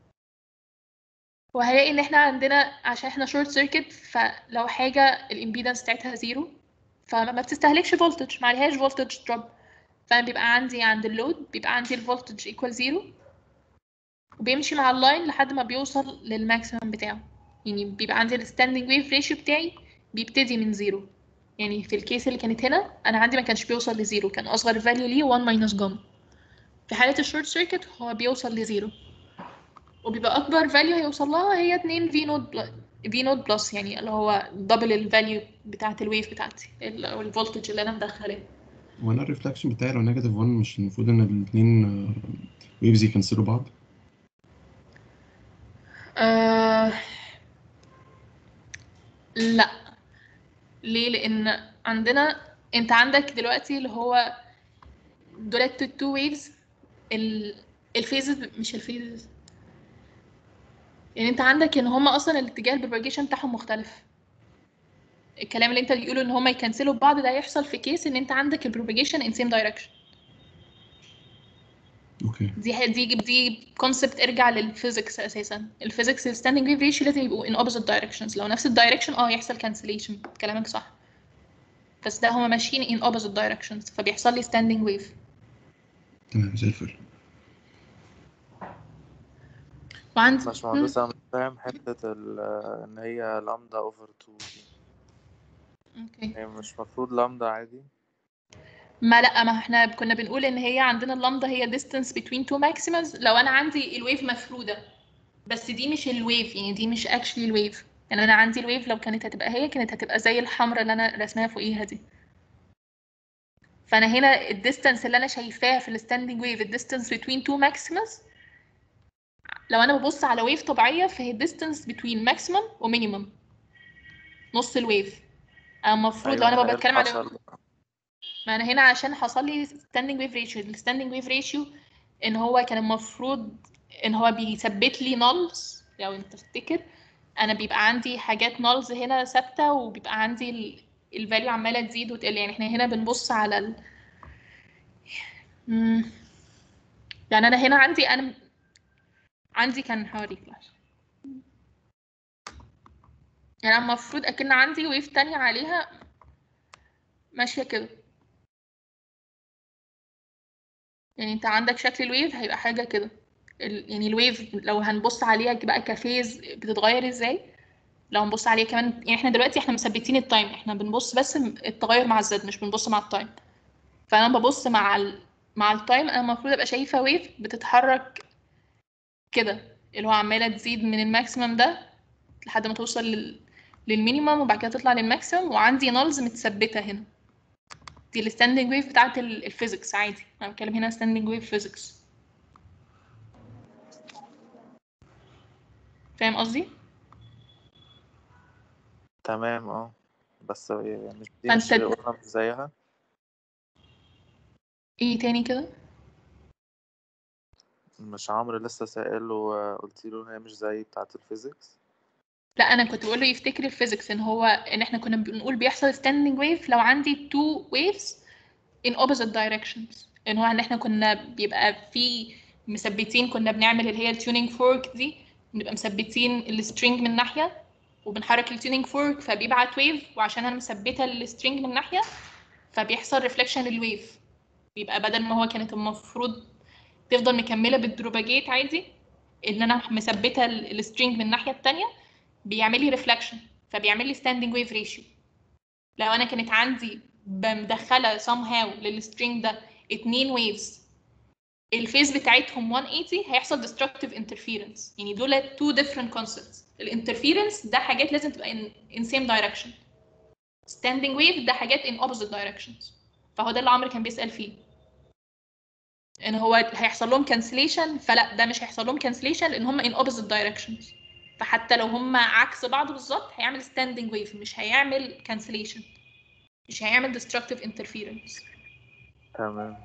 S1: وهلاقي ان احنا عندنا عشان احنا شورت سيركت فلو حاجه الامبيدنس بتاعتها زيرو فما بتستهلكش فولتج ما عليهاش فولتج دروب فانا بيبقى عندي عند اللود بيبقى عندي الفولتج ايكوال زيرو وبيمشي مع اللاين لحد ما بيوصل للماكسيمم بتاعه يعني بيبقى عندي الستاندنج ويف ريشيو بتاعي بيبتدي من زيرو يعني في الكيس اللي كانت هنا انا عندي ما كانش بيوصل لزيرو كان اصغر فاليو ليه 1 ماينس جاما في حالة الشورت سيركت هو بيوصل لزيرو وبيبقى اكبر فاليو هيوصل لها هي 2 في نوت في نوت بلس يعني اللي هو دبل الفاليو بتاعت الويف بتاعتي ال- او الفولتج اللي انا مدخلاه
S2: وانا الريفلكشن بتاعي لو نيجاتيف 1 مش المفروض ان الاثنين ويفز يكنسلوا بعض
S1: آه... لا ليه لان عندنا انت عندك دلوقتي اللي هو دولت التو ويفز الفيزز مش الفيزز يعني انت عندك ان هما اصلا الاتجاه البروباجيشن بتاعهم مختلف الكلام اللي انت بيقوله ان هما يكنسلوا ببعض ده هيحصل في كيس ان انت عندك البروباجيشن ان سيم دايركشن
S2: اوكي
S1: دي دي دي كونسبت ارجع للفيزيكس اساسا الفيزيكس الستاندنج ويف ريشيو لازم يبقوا in opposite directions لو نفس الدايركشن اه يحصل كانسليشن كلامك صح بس ده هما ماشيين in opposite directions فبيحصل لي standing wave
S2: تمام زي الفل
S1: وعندي
S3: باشمهندس انا مش فاهم حتة ال- ان هي لامدا اوفر 2 دي
S1: اوكي
S3: هي مش مفروض لامدا عادي
S1: ما لا ما احنا كنا بنقول ان هي عندنا اللامدا هي distance between two maximums لو انا عندي الويف مفروده بس دي مش الويف يعني دي مش actually الويف يعني انا عندي الويف لو كانت هتبقى هي كانت هتبقى زي الحمراء اللي انا رسمها فوقيها دي فانا هنا الديستانس اللي انا شايفاها في الستاندنج ويف الديستانس between two maximas لو انا ببص على ويف طبيعيه فهي الديستانس between maximum ومينيمم نص الويف انا المفروض لو انا
S3: أيوة،
S1: بقى بتكلم على
S3: حصل.
S1: ما انا هنا عشان حصل لي ستاندنج ويف ريشيو الستاندنج ويف ريشيو ان هو كان المفروض ان هو بيثبت لي نولز لو انت تفتكر انا بيبقى عندي حاجات نولز هنا ثابته وبيبقى عندي الفاليو عماله تزيد وتقل يعني احنا هنا بنبص على ال... مم. يعني انا هنا عندي انا عندي كان هوريك لحظة. يعني أنا المفروض اكن عندي ويف تانية عليها ماشيه كده يعني انت عندك شكل الويف هيبقى حاجه كده ال- يعني الويف لو هنبص عليها بقى كفيز بتتغير ازاي لو هنبص عليها كمان يعني احنا دلوقتي احنا مثبتين التايم احنا بنبص بس م- التغير مع الزد مش بنبص مع التايم فانا ببص مع ال... مع التايم انا المفروض ابقى شايفه ويف بتتحرك كده اللي هو عماله تزيد من الماكسيمم ده لحد ما توصل لل... للمينيمم وبعد كده تطلع للماكسيمم وعندي نولز متثبته هنا دي الستاندنج ويف بتاعت ال- الفيزيكس عادي انا بتكلم هنا ستاندنج ويف فيزيكس فاهم قصدي
S3: تمام اه بس هي مش دي
S1: فأنت
S3: مش اللي
S1: ال-
S3: قلنا مش زيها
S1: ايه تاني كده
S3: مش عمرو لسه سائل وقلت له هي مش زي بتاعة الفيزيكس
S1: لا انا كنت بقول له يفتكر الفيزيكس ان هو ان احنا كنا بنقول بيحصل standing wave لو عندي two waves in opposite directions ان هو ان احنا كنا بيبقى في مثبتين كنا بنعمل اللي هي التيونينج فورك دي بنبقى مثبتين السترينج من ناحيه وبنحرك التيونينج فورك فبيبعت ويف وعشان انا مثبته السترينج من ناحيه فبيحصل ريفلكشن للويف بيبقى بدل ما هو كانت المفروض تفضل مكمله بالدروباجيت عادي ان انا مثبته السترينج من الناحيه التانيه بيعمل لي ريفلكشن فبيعمل لي ستاندنج ويف ريشيو لو انا كانت عندي مدخله somehow للسترينج ده اتنين ويفز الفيز بتاعتهم 180 هيحصل destructive interference يعني دول two different concepts الانترفيرنس ده حاجات لازم تبقى in, in same direction standing wave ده حاجات in opposite directions فهو ده اللي عمرو كان بيسأل فيه ان هو هيحصل لهم cancellation فلا ده مش هيحصل لهم cancellation لان هم in opposite directions فحتى لو هم عكس بعض بالظبط هيعمل standing wave مش هيعمل cancellation مش هيعمل destructive interference
S3: تمام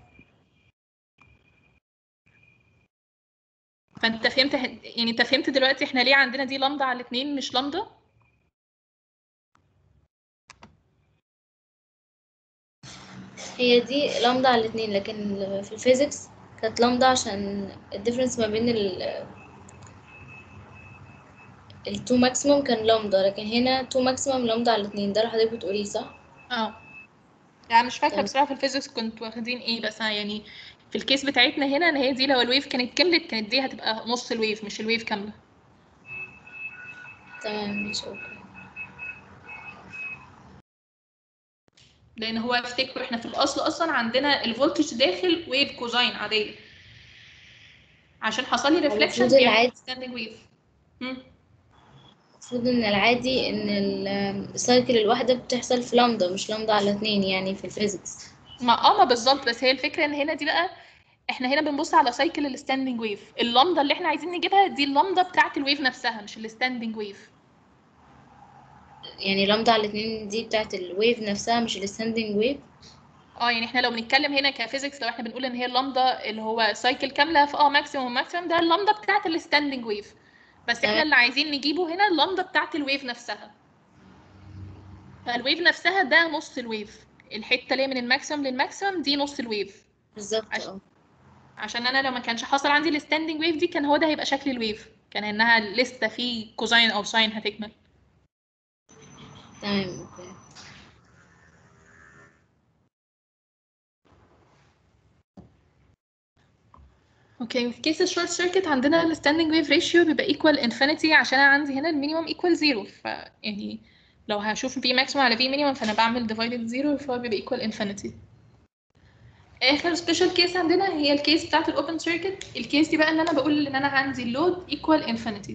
S1: فانت فهمت يعني انت فهمت دلوقتي احنا ليه عندنا دي لامدا على الاثنين مش لامدا
S5: هي دي لامدا على الاتنين لكن في الفيزيكس كانت لامدا عشان الديفرنس ما بين ال التو ماكسيموم كان لامدا لكن هنا تو ماكسيموم لامدا على الاتنين ده اللي حضرتك بتقوليه صح؟
S1: اه يعني مش فاكره
S5: طيب.
S1: بصراحه في الفيزيكس كنت واخدين ايه بس أنا يعني في الكيس بتاعتنا هنا ان هي دي لو الويف كانت كملت كانت دي هتبقى نص الويف مش الويف كامله
S5: تمام مش اوكي
S1: لان هو افتكروا احنا في الاصل اصلا عندنا الفولتج داخل ويف كوزاين عاديه عشان حصل لي ريفليكشن
S5: المفروض العادي-
S1: ستاندنج ويف
S5: المفروض ان العادي ان ال- السايكل الواحدة بتحصل في لامدا مش لامدا على اتنين يعني في الفيزيكس
S1: ما اه ما بالظبط بس هي الفكره ان هنا دي بقى احنا هنا بنبص على سايكل الستاندنج ويف اللامدا اللي احنا عايزين نجيبها دي اللامدا بتاعه الويف نفسها مش الستاندنج ويف
S5: يعني لامدا على اتنين دي بتاعت الويف نفسها مش الستاندنج ويف
S1: اه يعني احنا لو بنتكلم هنا كفيزيكس لو احنا بنقول ان هي اللامدا اللي هو سايكل كامله في اه ماكسيموم ماكسيموم ده اللامدا بتاعه الستاندنج ويف بس احنا
S5: تمام.
S1: اللي عايزين نجيبه هنا اللامدا بتاعه الويف نفسها فالويف نفسها ده نص الويف الحته اللي هي من الماكسيموم للماكسيموم دي نص الويف
S5: بالظبط
S1: عش-
S5: اه
S1: عشان انا لو ما كانش حصل عندي الستاندنج ويف دي كان هو ده هيبقى شكل الويف كان انها لسه في كوزاين او ساين هتكمل
S5: تمام اوكي
S1: اوكي في كيس الشورت سيركت عندنا الستاندنج ويف ريشيو بيبقى ايكوال انفينيتي عشان انا عندي هنا المينيمم ايكوال زيرو ف يعني لو هشوف في ماكسيمم على في مينيمم فانا بعمل ديفايدد زيرو فهو بيبقى ايكوال انفينيتي اخر سبيشال كيس عندنا هي الكيس بتاعت الاوبن سيركت الكيس دي بقى اللي انا بقول ان انا عندي اللود ايكوال انفينيتي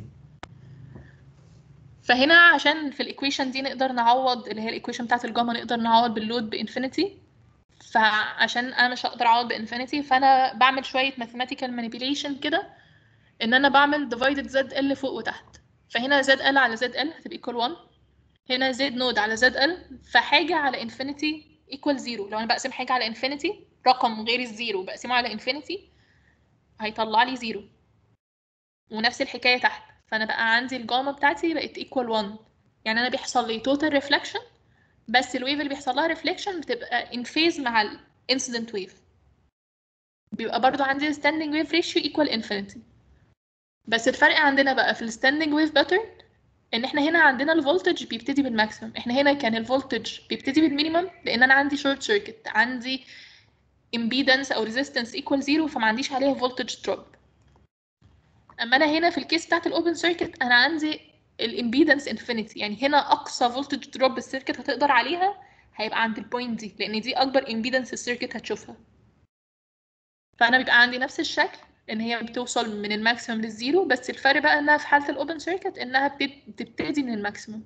S1: فهنا عشان في الايكويشن دي نقدر نعوض اللي هي الايكويشن بتاعت الجاما نقدر نعوض باللود بانفينيتي فعشان انا مش هقدر اعوض بانفينيتي فانا بعمل شويه mathematical manipulation كده ان انا بعمل divided زد ال فوق وتحت فهنا زد ال على زد ال هتبقى equal 1 هنا زد نود على زد ال فحاجه على انفينيتي equal 0 لو انا بقسم حاجه على انفينيتي رقم غير الزيرو بقسمه على انفينيتي هيطلع لي 0 ونفس الحكايه تحت فانا بقى عندي الجاما بتاعتي بقت equal 1 يعني انا بيحصل لي total reflection بس الويف اللي بيحصل لها ريفليكشن بتبقى ان فيز مع الانسيدنت ويف بيبقى برضو عندي standing wave ratio equal infinity بس الفرق عندنا بقى في الستاندنج ويف باترن ان احنا هنا عندنا الفولتج بيبتدي بالماكسيمم احنا هنا كان الفولتج بيبتدي بالمينيمم لان انا عندي شورت سيركت عندي impedance او resistance equal zero فما عنديش عليها voltage drop اما انا هنا في الكيس بتاعت الاوبن سيركت انا عندي الامبيدنس انفينيتي يعني هنا اقصى فولتج دروب السيركت هتقدر عليها هيبقى عند البوينت دي لان دي اكبر امبيدنس السيركت هتشوفها فانا بيبقى عندي نفس الشكل ان هي بتوصل من الماكسيمم للزيرو بس الفرق بقى انها في حاله الاوبن سيركت انها بتب- بتبتدي من الماكسيمم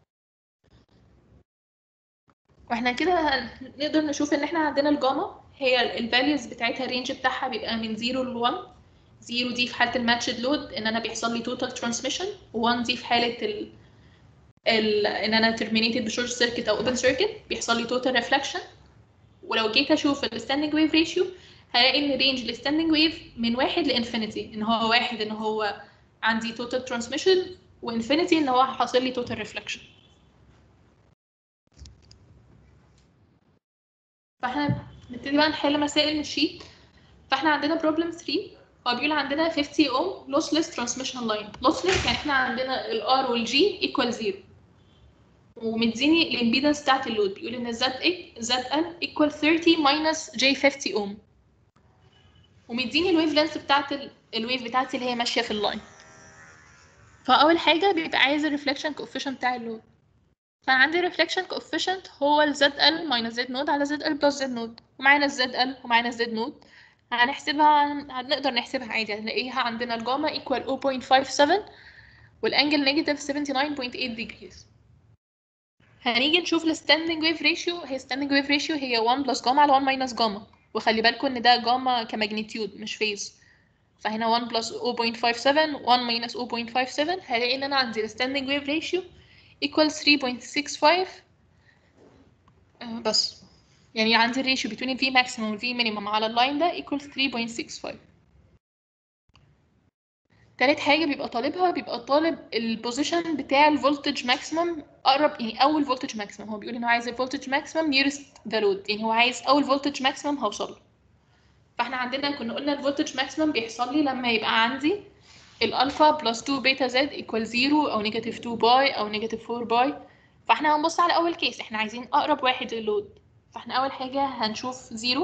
S1: واحنا كده نقدر نشوف ان احنا عندنا الجاما هي الفاليوز بتاعتها الرينج بتاعها بيبقى من 0 ل 1 0 دي في حاله الماتشد لود ان انا بيحصل لي توتال ترانسميشن و1 دي في حاله ال ال ان انا terminated بشورت سيركت او اوبن سيركت بيحصل لي توتال ريفلكشن ولو جيت اشوف الستاندنج ويف ريشيو هلاقي ان رينج الستاندنج ويف من واحد لانفينيتي ان هو واحد ان هو عندي توتال ترانسميشن وانفينيتي ان هو حاصل لي توتال ريفلكشن فاحنا نبتدي بقى نحل مسائل من الشيت فاحنا عندنا بروبلم 3 هو بيقول عندنا 50 اوم لوسلess ترانسميشن لاين لوسلess يعني احنا عندنا الار والجي ايكوال 0 ومديني الامبيدنس بتاعت اللود بيقول ان زد اي زد ال ايكوال 30 ماينس جي 50 اوم ومديني الويف لينث بتاعت ال- الويف بتاعتي اللي هي ماشيه في اللاين فاول حاجه بيبقى عايز الريفلكشن كوفيشنت بتاع اللود فانا عندي الريفلكشن كوفيشنت هو الزد ال ماينس زد نود على زد ال بلس زد نود ومعانا الزد ال ومعانا الزد نود هنحسبها هنقدر نحسبها عادي هنلاقيها عندنا الجاما ايكوال 0.57 والانجل نيجاتيف 79.8 degrees هنيجي نشوف الستاندنج ويف ريشيو هي ستاندنج ويف ريشيو هي 1 بلس جاما على 1 ماينس جاما وخلي بالكم ان ده جاما كماجنتيود مش فيز فهنا 1 بلس 0.57 1 ماينس 0.57 هلاقي ان انا عندي الستاندنج ويف ريشيو equals 3.65 آه، بس يعني عندي الريشيو بين ال V maximum وال V minimum على اللاين ده equals 3.65 تالت حاجة بيبقى طالبها بيبقى طالب البوزيشن بتاع الفولتج ماكسيمم أقرب يعني أول فولتج ماكسيمم هو بيقول إن هو عايز الفولتج ماكسيمم nearest the load يعني هو عايز أول فولتج ماكسيمم هوصل له فاحنا عندنا كنا قلنا الفولتج ماكسيمم بيحصل لي لما يبقى عندي الألفا بلس 2 بيتا زد equal 0 أو نيجاتيف 2 باي أو نيجاتيف 4 باي فاحنا هنبص على أول كيس احنا عايزين أقرب واحد للود فاحنا اول حاجه هنشوف زيرو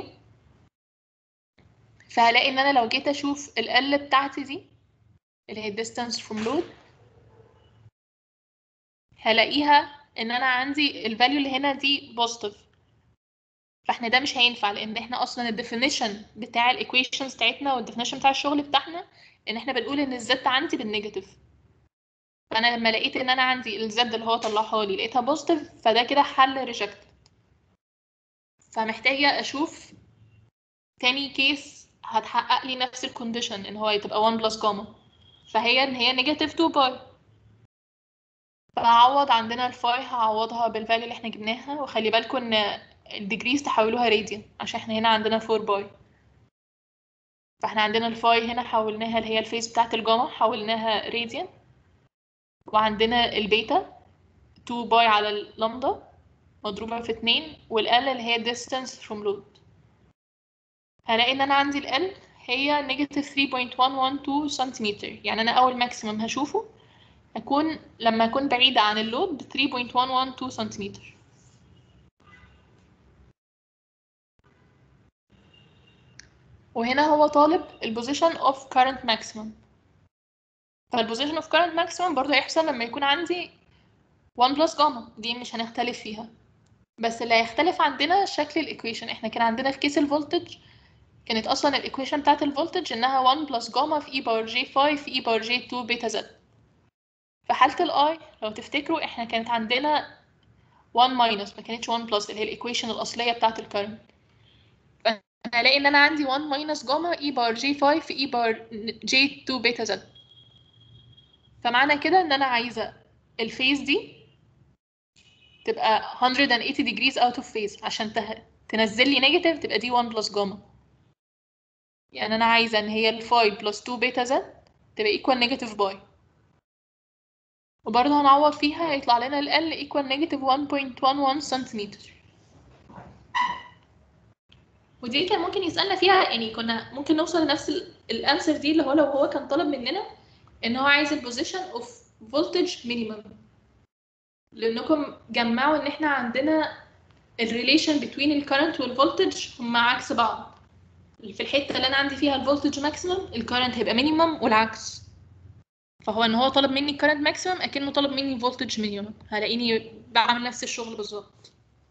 S1: فهلاقي ان انا لو جيت اشوف ال L بتاعتي دي اللي هي distance from load هلاقيها ان انا عندي الفاليو اللي هنا دي positive فاحنا ده مش هينفع لان احنا اصلا الديفينيشن بتاع الايكويشنز بتاعتنا والديفينيشن بتاع الشغل بتاعنا ان احنا بنقول ان الزد عندي بالنيجاتيف فانا لما لقيت ان انا عندي الزد اللي هو طلعها لي لقيتها بوزيتيف فده كده حل ريجكت فمحتاجه اشوف تاني كيس هتحقق لي نفس الكونديشن ان هو تبقى 1 بلس جاما فهي ان هي نيجاتيف 2 باي فهعوض عندنا الفاي هعوضها بالفاليو اللي احنا جبناها وخلي بالكم ان الديجريز تحولوها راديان عشان احنا هنا عندنا 4 باي فاحنا عندنا الفاي هنا حولناها اللي هي الفيس بتاعت الجاما حولناها راديان وعندنا البيتا 2 باي على اللامدا مضروبة في 2 والال اللي هي distance from load هلاقي ان انا عندي ال هي نيجاتيف 3.112 سنتيمتر يعني انا اول ماكسيمم هشوفه هكون لما اكون بعيدة عن اللود ب 3.112 سنتيمتر وهنا هو طالب البوزيشن اوف current maximum فالبوزيشن اوف current maximum برضه هيحصل لما يكون عندي 1 بلس جاما دي مش هنختلف فيها بس اللي هيختلف عندنا شكل الايكويشن احنا كان عندنا في كيس الفولتج كانت اصلا الايكويشن بتاعت الفولتج انها 1 بلس جاما في اي باور جي 5 في اي باور جي 2 بيتا زد في حالة الاي لو تفتكروا احنا كانت عندنا 1 ماينس ما كانتش 1 بلس اللي هي الايكويشن الاصليه بتاعت الكرنت فانا هلاقي ان انا عندي 1 ماينس جاما اي باور جي 5 في اي باور جي 2 بيتا زد فمعنى كده ان انا عايزه الفيز دي تبقى 180 degrees out of phase عشان ته... تنزل لي نيجاتيف تبقى دي 1 بلس جاما يعني انا عايزه ان هي الفاي بلس 2 بيتا زد تبقى ايكوال نيجاتيف باي وبرضه هنعوض فيها هيطلع لنا ال L equal negative 1.11 سنتيمتر ودي كان ممكن يسألنا فيها يعني كنا ممكن نوصل لنفس الانسر دي اللي هو لو هو كان طلب مننا ان هو عايز البوزيشن اوف فولتج مينيمم لانكم جمعوا ان احنا عندنا الريليشن بين الكرنت والفولتج هما عكس بعض في الحته اللي انا عندي فيها الفولتج ماكسيمم الكرنت هيبقى مينيمم والعكس فهو ان هو طلب مني كرنت ماكسيمم اكنه طلب مني فولتج مينيمم هلاقيني بعمل نفس الشغل بالظبط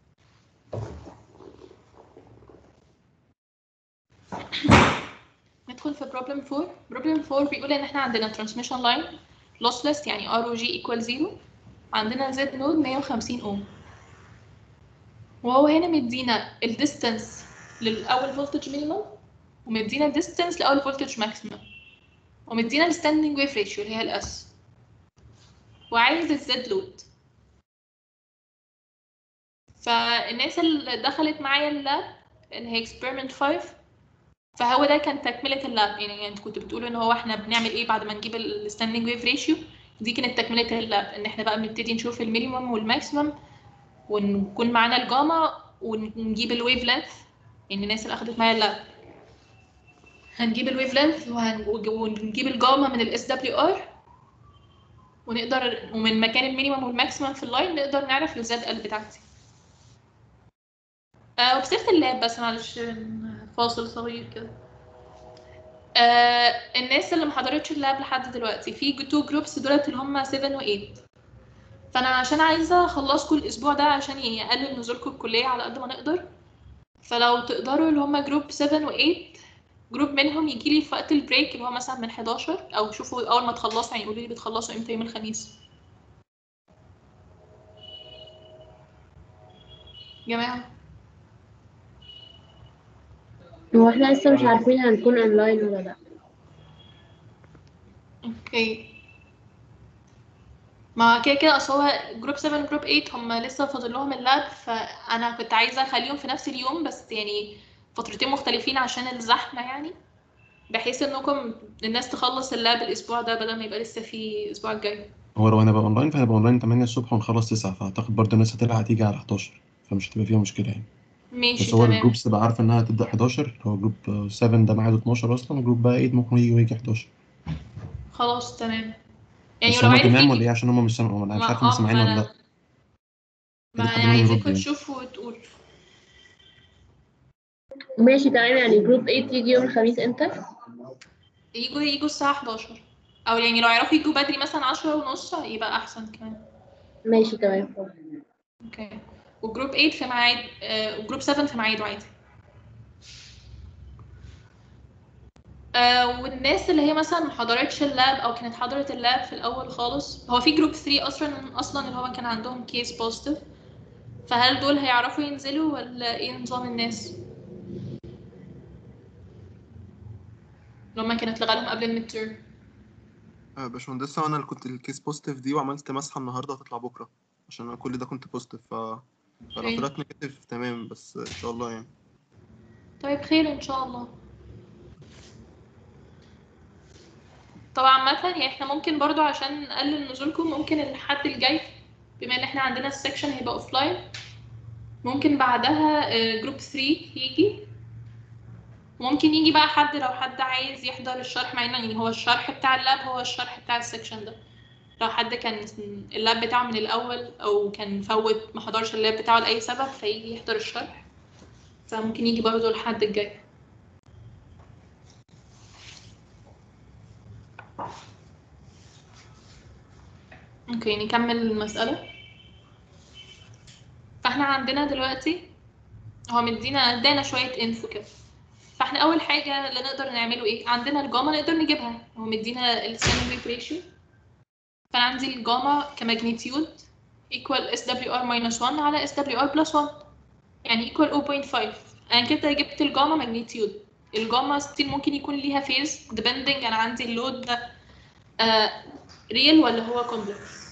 S1: ندخل في problem 4 problem 4 بيقول ان احنا عندنا transmission line lossless يعني R و G equal 0 عندنا Z node 150 اوم وهو هنا مدينا الديستانس للأول فولتج مينيمم ومدينا الديستانس لأول فولتج ماكسيمم ومدينا الستاندنج ويف ريشيو اللي هي الاس وعايز الزد لود فالناس اللي دخلت معايا اللاب اللي هي experiment 5 فهو ده كان تكملة اللاب يعني انت كنت بتقولوا ان هو احنا بنعمل ايه بعد ما نجيب الستاندنج ويف ريشيو دي كانت تكملة اللاب ان احنا بقى بنبتدي نشوف المينيمم والماكسيمم ونكون معانا الجاما ونجيب الويف لينث يعني الناس اللي اخدت معايا اللاب هنجيب الويف لينث ونجيب الجاما من الاس دبليو ار ونقدر ومن مكان المينيمم والماكسيمم في اللاين نقدر نعرف الزد ال بتاعتي آه وبسيرة اللاب بس معلش فاصل صغير كده آه الناس اللي محضرتش اللاب لحد دلوقتي في تو جروبس دولت اللي هم 7 و 8 فانا عشان عايزه اخلصكم الاسبوع ده عشان يقلل نزولكم الكليه على قد ما نقدر فلو تقدروا اللي هم جروب 7 و 8 جروب منهم يجي لي في وقت البريك اللي هو مثلا من 11 او شوفوا اول ما تخلصوا يعني قولوا لي بتخلصوا امتى يوم الخميس جماعه
S6: هو احنا لسه مش عارفين هنكون اونلاين ولا لا
S1: اوكي ما كده كده اصل هو جروب 7 جروب 8 هم لسه فاضل لهم اللاب فانا كنت عايزه اخليهم في نفس اليوم بس يعني فترتين مختلفين عشان الزحمه يعني بحيث انكم الناس تخلص اللاب الاسبوع ده بدل ما يبقى لسه في الاسبوع الجاي
S2: هو لو هنبقى اونلاين فهنبقى اونلاين 8 الصبح ونخلص 9 فاعتقد برضه الناس هتلحق تيجي على 11 فمش هتبقى فيها مشكله يعني
S1: ماشي
S2: بس هو
S1: تمام
S2: الجروبس تبقى عارفه انها هتبدا 11 هو جروب 7 ده ميعاده 12 اصلا وجروب بقى 8 ممكن يجي ويجي 11
S1: خلاص تمام يعني
S2: بس
S1: لو
S2: هما
S1: عرف
S2: تمام ولا
S1: يجي
S2: ايه عشان هما مش سامعين انا مش
S1: ما
S2: عارف هما
S1: اه
S2: سامعين
S1: ما
S2: ولا
S1: انا
S2: لا
S1: ما
S2: اللي
S1: انا
S2: حد منهم يرد
S1: عايزاكم
S2: يعني
S1: تشوفوا وتقولوا
S6: ماشي تمام يعني جروب 8 يجي يوم الخميس امتى؟
S1: يجوا يجوا الساعة 11 أو يعني لو يعرفوا يجوا بدري مثلا 10 ونص يبقى أحسن كمان
S6: ماشي تمام
S1: اوكي وجروب 8 في ميعاد آه، وجروب 7 في ميعاده عادي آه، والناس اللي هي مثلا ما حضرتش اللاب او كانت حضرت اللاب في الاول خالص هو في جروب 3 اصلا اصلا اللي هو كان عندهم كيس بوزيتيف فهل دول هيعرفوا ينزلوا ولا ايه نظام الناس لما كانت لغالهم قبل الميد تيرم
S3: آه، باشمهندسة أنا اللي كنت الكيس بوزيتيف دي وعملت مسحة النهاردة هتطلع بكرة عشان أنا كل ده كنت بوزيتيف ف... فلو
S1: أوكي.
S3: طلعت نيجاتيف تمام بس إن شاء الله يعني
S1: طيب خير ان شاء الله طبعا عامة يعني احنا ممكن برضو عشان نقلل نزولكم ممكن الحد الجاي بما ان احنا عندنا السكشن هيبقى اوفلاين ممكن بعدها جروب 3 يجي ممكن يجي بقى حد لو حد عايز يحضر الشرح مع ان يعني هو الشرح بتاع اللاب هو الشرح بتاع السكشن ده لو حد كان اللاب بتاعه من الاول او كان فوت ما حضرش اللاب بتاعه لاي سبب فيجي يحضر الشرح فممكن يجي برضه الحد الجاي اوكي نكمل المسألة فاحنا عندنا دلوقتي هو مدينا ادانا شوية انفو كده فاحنا اول حاجة اللي نقدر نعمله ايه عندنا الجاما نقدر نجيبها هو مدينا السيمن ويف ريشيو فانا عندي الجاما كماجنتيود equal SWR minus 1 على SWR plus 1 يعني equal 0.5 انا كده جبت الجاما ماجنتيود الجاما ستيل ممكن يكون ليها فيز depending انا عندي اللود ده ريل ولا هو كومبلكس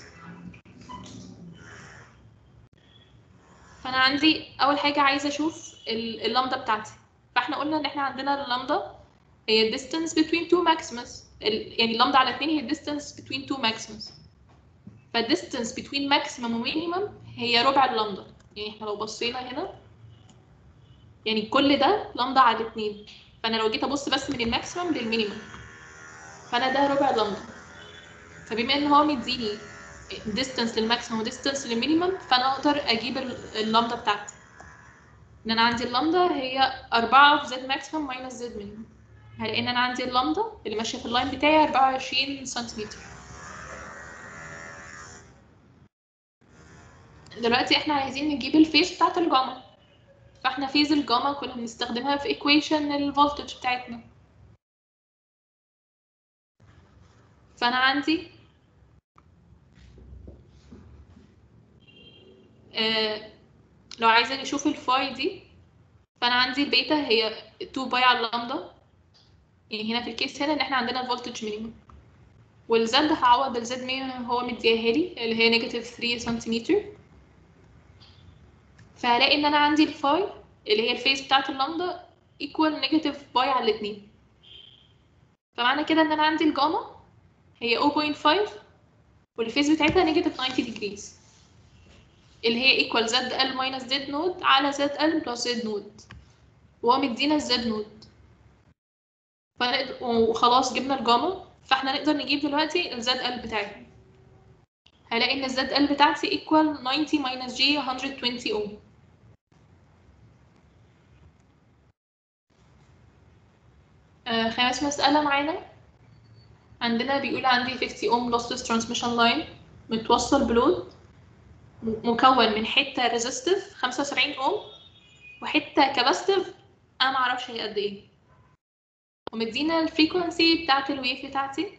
S1: فانا عندي اول حاجه عايزه اشوف ال- اللامدا بتاعتي فاحنا قلنا ان احنا عندنا اللامدا هي distance between two maximus ال- يعني اللامدا على 2 هي distance between two maximus فالديستنس between maximum و minimum هي ربع اللامدا يعني احنا لو بصينا هنا يعني كل ده لامدا على 2 فانا لو جيت ابص بس من الماكسيمم للمينيمم فانا ده ربع لامدا فبما ان هو مديني ديستانس للماكسيمم وديستانس للمينيمم فانا اقدر اجيب ال- اللامدا بتاعتي ان انا عندي اللامدا هي 4 في زد ماكسيمم ماينس زد مينيمم هلاقي ان انا عندي اللامدا اللي ماشيه في اللاين بتاعي 24 سنتيمتر دلوقتي احنا عايزين نجيب الفيز بتاعت الجاما فاحنا فيز الجاما كنا بنستخدمها في ايكويشن الفولتج بتاعتنا فانا عندي آه لو عايزة نشوف الفاي دي فأنا عندي البيتا هي 2 باي على اللامدا يعني هنا في الكيس هنا إن إحنا عندنا الفولتج مينيمم والزد هعوض الزد مينيمم هو مديها لي اللي هي نيجاتيف 3 سنتيمتر فهلاقي إن أنا عندي الفاي اللي هي الفيز بتاعت اللامدا equal نيجاتيف باي على الاتنين فمعنى كده إن أنا عندي الجاما هي 0.5 والفيز بتاعتها نيجاتيف 90 degrees اللي هي ايكوال زد ال ماينس زد نود على زد ال بلس زد نود وهو مدينا الزد نود فنقدر وخلاص جبنا الجاما فاحنا نقدر نجيب دلوقتي الزد ال بتاعتنا هلاقي ان الزد ال بتاعتي ايكوال 90 ماينس جي 120 اوم آه خامس مسألة معانا عندنا بيقول عندي 50 اوم lossless transmission line متوصل بلود مكون من حته ريزيستيف 75 اوم وحته كاباستيف انا ما اعرفش هي قد ايه ومدينا الفريكونسي بتاعه الويف بتاعتي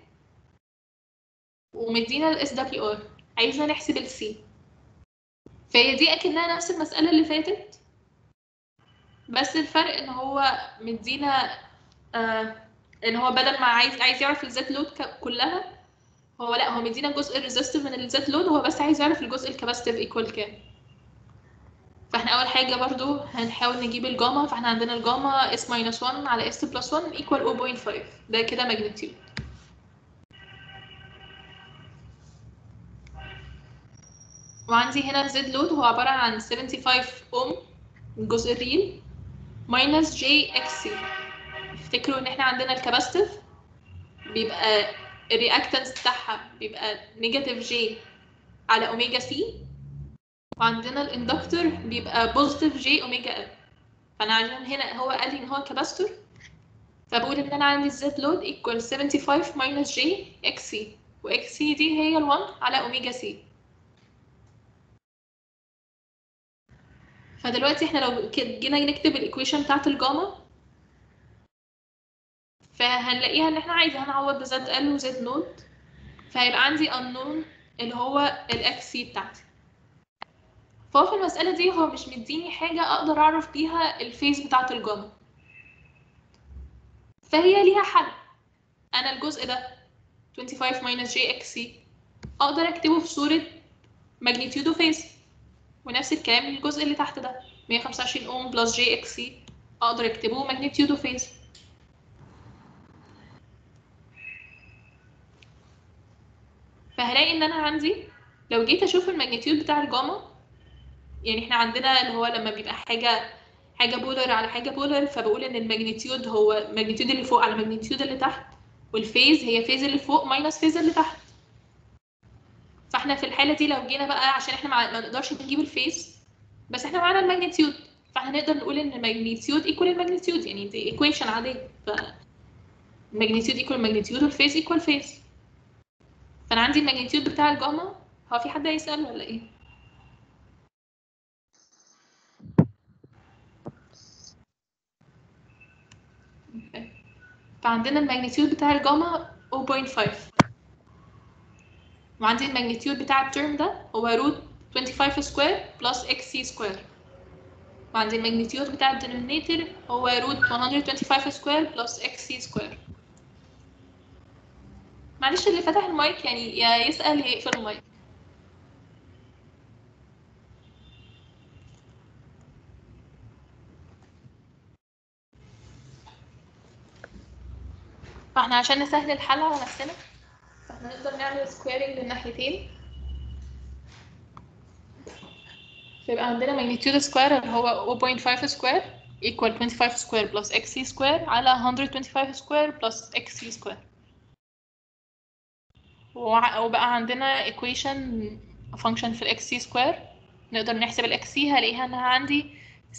S1: ومدينا الاس دبليو ار عايزنا نحسب السي فهي دي اكنها نفس المساله اللي فاتت بس الفرق ان هو مدينا آه ان هو بدل ما عايز عايز يعرف الزد لود كلها هو لا هو مدينا الجزء الريزستيف من الزد لود هو بس عايز يعرف الجزء الكاباستيف ايكوال كام فاحنا اول حاجه برضو هنحاول نجيب الجاما فاحنا عندنا الجاما اس ماينس 1 على اس بلس 1 ايكوال 0.5 ده كده ماجنتيود وعندي هنا الزد لود هو عباره عن 75 اوم الجزء الريل ماينس جي اكس سي افتكروا ان احنا عندنا الكاباستيف بيبقى الرياكتنس بتاعها بيبقى نيجاتيف جي على اوميجا سي وعندنا الاندكتور بيبقى بوزيتيف جي اوميجا ال فانا عشان هنا هو قال لي ان هو كاباستور فبقول ان انا عندي الزد لود equal 75 minus j xc وxc دي هي ال1 على اوميجا سي فدلوقتي احنا لو ك- جينا نكتب الايكويشن بتاعت الجاما فهنلاقيها ان احنا عادي هنعوض بزد ال وزد نود فهيبقى عندي unknown اللي هو الاكس سي بتاعتي فهو في المسألة دي هو مش مديني حاجة أقدر أعرف بيها الفيز بتاعة الجاما فهي ليها حل أنا الجزء ده 25 minus jxc أقدر أكتبه في صورة magnitude وفيز ونفس الكلام للجزء اللي تحت ده 125 اوم بلس جي اكس سي اقدر اكتبه ماجنتيود وفيز فهلاقي ان انا عندي لو جيت اشوف الماجنتيود بتاع الجاما يعني احنا عندنا اللي هو لما بيبقى حاجه حاجه بولر على حاجه بولر فبقول ان الماجنتيود هو الماجنتيود اللي فوق على الماجنتيود اللي تحت والفيز هي فيز اللي فوق ماينس فيز اللي تحت فاحنا في الحاله دي لو جينا بقى عشان احنا ما ما نقدرش نجيب الفيز بس احنا معانا الماجنتيود فاحنا نقدر نقول ان الماجنتيود ايكوال الماجنتيود يعني دي ايكويشن عاديه ف الماجنتيود ايكوال الماجنتيود والفيز ايكوال فيز فانا عندي الماجنتيود بتاع الجاما هو في حد هيسأل ولا ايه؟ أوكي. فعندنا الماجنتيود بتاع الجاما 0.5 وعندي الماجنتيود بتاع الترم ده هو روت 25 سكوير بلس اكس سي سكوير وعندي الماجنتيود بتاع الدينومينيتور هو روت 125 سكوير بلس اكس سي سكوير معلش اللي فتح المايك يعني يا يسأل يا يقفل المايك فاحنا عشان نسهل الحل على نفسنا فاحنا نقدر نعمل سكويرنج للناحيتين فيبقى عندنا magnitude سكوير اللي هو 0.5 سكوير equal 25 سكوير plus xc سكوير على 125 سكوير plus xc سكوير وع- وبقى عندنا equation function في ال xc سكوير نقدر نحسب ال xc هلاقيها انها عندي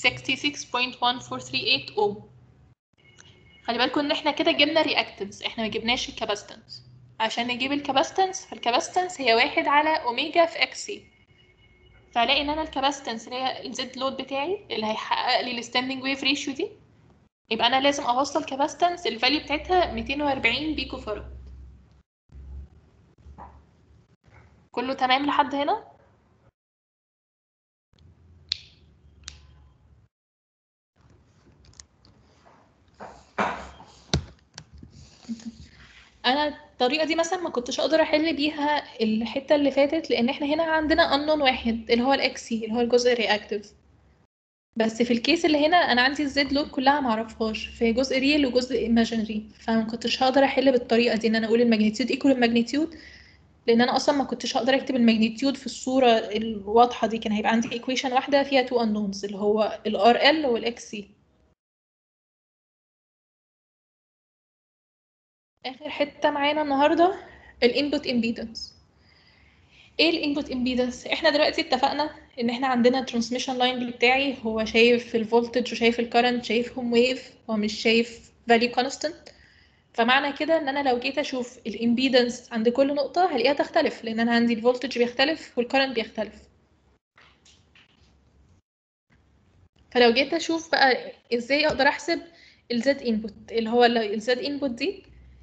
S1: 66.1438 اوم خلي بالكم ان احنا كده جبنا رياكتنس احنا ما جبناش الكاباستنس عشان نجيب الكاباستنس فالكاباستنس هي واحد على اوميجا في اكس سي فهلاقي ان انا الكاباستنس اللي هي الزد لود بتاعي اللي هيحقق لي الستاندنج ويف ريشيو دي يبقى انا لازم اوصل كاباستنس الفاليو بتاعتها 240 بيكو فاراد كله تمام لحد هنا انا الطريقه دي مثلا ما كنتش اقدر احل بيها الحته اللي فاتت لان احنا هنا عندنا unknown واحد اللي هو الاكسي اللي هو الجزء الرياكتيف بس في الكيس اللي هنا انا عندي الزد لود كلها معرفهاش في جزء ريل وجزء ايماجينري فما كنتش هقدر احل بالطريقه دي ان انا اقول الماجنتيود ايكوال الماجنتيود لان انا اصلا ما كنتش هقدر اكتب الماجنتيود في الصوره الواضحه دي كان هيبقى عندي ايكويشن واحده فيها تو unknowns اللي هو الار ال والاكس سي اخر حته معانا النهارده الانبوت امبيدنس ايه الانبوت امبيدنس احنا دلوقتي اتفقنا ان احنا عندنا الترانسميشن لاين بتاعي هو شايف الفولتج وشايف الكرنت شايفهم ويف هو مش شايف فاليو كونستانت فمعنى كده ان انا لو جيت اشوف الامبيدنس عند كل نقطه هلاقيها تختلف لان انا عندي الفولتج بيختلف والكرنت بيختلف فلو جيت اشوف بقى ازاي اقدر احسب الزد انبوت اللي هو الزد انبوت دي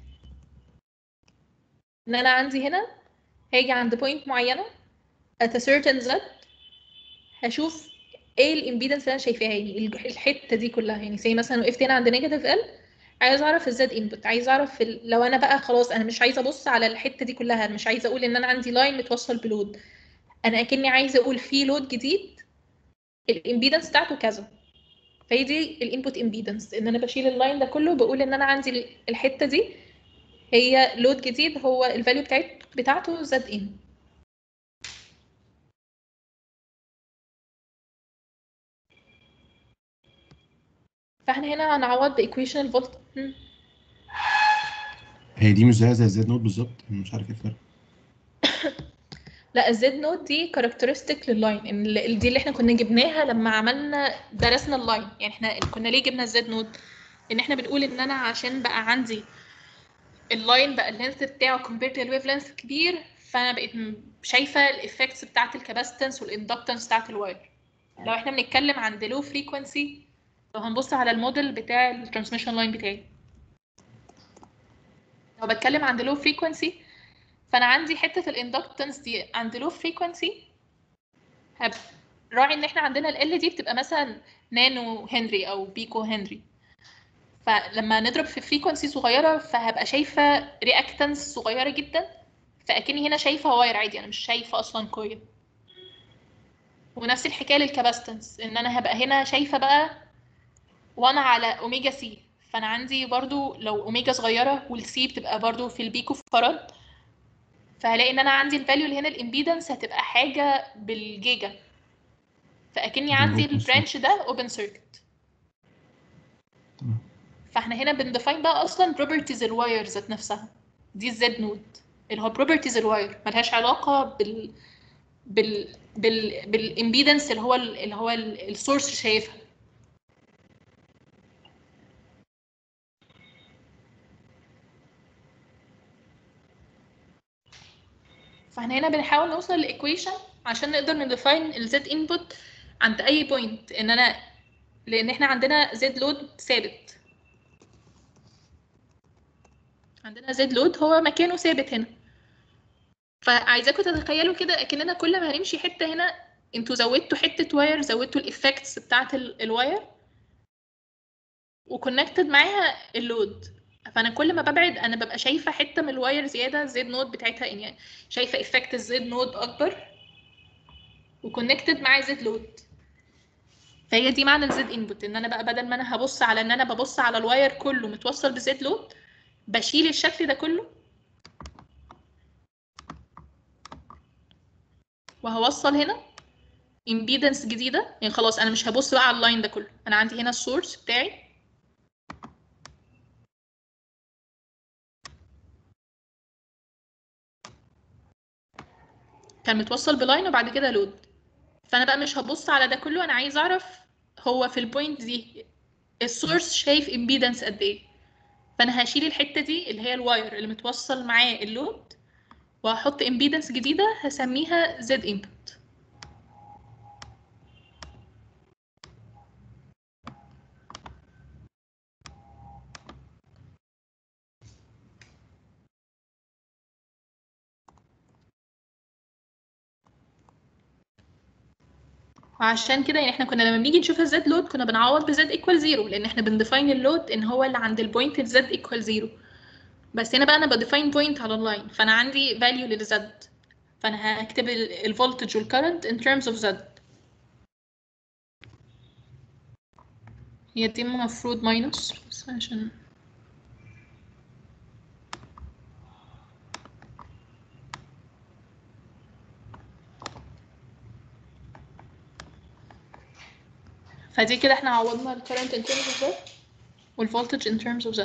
S1: ان انا عندي هنا هاجي عند بوينت معينه at a certain z هشوف ايه الامبيدنس اللي انا شايفاها يعني ال- الحته دي كلها يعني زي مثلا وقفت هنا عند نيجاتيف ال عايز اعرف الزد انبوت عايز اعرف ال... لو انا بقى خلاص انا مش عايزه ابص على الحته دي كلها أنا مش عايزه اقول ان انا عندي لاين متوصل بلود انا اكني عايزه اقول في لود جديد الامبيدنس بتاعته كذا فهي دي الانبوت امبيدنس ان انا بشيل اللاين ده كله بقول ان انا عندي ال- الحته دي هي لود جديد هو الفاليو بتاعت بتاعته زد ان فاحنا هنا هنعوض بايكويشن الفولت
S2: هي دي مش زيها زي الزد نوت بالظبط أنا مش عارف ايه الفرق
S1: لا الزد نود دي كاركترستيك لللاين إن ال- دي اللي احنا كنا جبناها لما عملنا درسنا اللاين يعني احنا كنا ليه جبنا الزد نود ان احنا بنقول ان انا عشان بقى عندي اللاين بقى اللينث بتاعه compared للويف لينث كبير فانا بقيت م- شايفه الايفكتس بتاعه الكاباستنس والاندكتنس بتاعه الواير لو احنا بنتكلم عن the low frequency لو هنبص على الموديل بتاع الترانسميشن لاين بتاعي لو بتكلم عن the low frequency فانا عندي حته الاندكتنس دي عند low frequency هب راعي ان احنا عندنا ال L دي بتبقى مثلا نانو هنري او بيكو هنري فلما نضرب في فريكونسي صغيره فهبقى شايفه رياكتنس صغيره جدا فاكني هنا شايفه واير عادي انا مش شايفه اصلا كويل ونفس الحكايه للكاباستنس ان انا هبقى هنا شايفه بقى وانا على اوميجا سي فانا عندي برضو لو اوميجا صغيره والسي بتبقى برضو في البيكو فرد فهلاقي ان انا عندي الفاليو اللي هنا الامبيدنس هتبقى حاجه بالجيجا فاكني عندي
S2: بالظبط.
S1: البرانش ده اوبن سيركت
S2: تمام.
S1: فاحنا هنا بنديفاين بقى اصلا بروبرتيز الواير ذات نفسها دي الزد نود اللي هو بروبرتيز الواير ملهاش علاقه بال بال بال بالامبيدنس اللي هو ال- اللي هو السورس شايفها فاحنا هنا بنحاول نوصل لايكويشن عشان نقدر نديفاين الزد انبوت عند اي بوينت ان انا لان احنا عندنا زد لود ثابت عندنا زد لود هو مكانه ثابت هنا فعايزاكم تتخيلوا كده اكننا كل ما هنمشي حته هنا انتوا زودتوا حته واير زودتوا الايفكتس بتاعت ال- الواير وكونكتد معاها اللود فانا كل ما ببعد انا ببقى شايفه حته من الواير زياده الزد نود بتاعتها يعني شايفه افكت الزد نود اكبر وكونكتد مع زد لود فهي دي معنى الزد انبوت ان انا بقى بدل ما انا هبص على ان انا ببص على الواير كله متوصل بزد لود بشيل الشكل ده كله وهوصل هنا امبيدنس جديده يعني خلاص انا مش هبص بقى على اللاين ده كله انا عندي هنا السورس بتاعي كان متوصل بلاين وبعد كده لود فانا بقى مش هبص على ده كله انا عايز اعرف هو في البوينت دي السورس شايف امبيدنس قد ايه فانا هشيل الحته دي اللي هي الواير اللي متوصل معاه اللود وهحط امبيدنس جديده هسميها زد انبوت وعشان كده يعني احنا كنا لما بنيجي نشوف الزد لود كنا بنعوض بزد ايكوال زيرو لان احنا بنديفاين اللود ان هو اللي عند البوينت الزد ايكوال زيرو بس هنا بقى انا بديفاين بوينت على اللاين فانا عندي فاليو للزد فانا هكتب الفولتج والكرنت in terms of z هي دي المفروض ماينس بس عشان فدي كده احنا عوضنا ال current in terms of z وال voltage in terms of z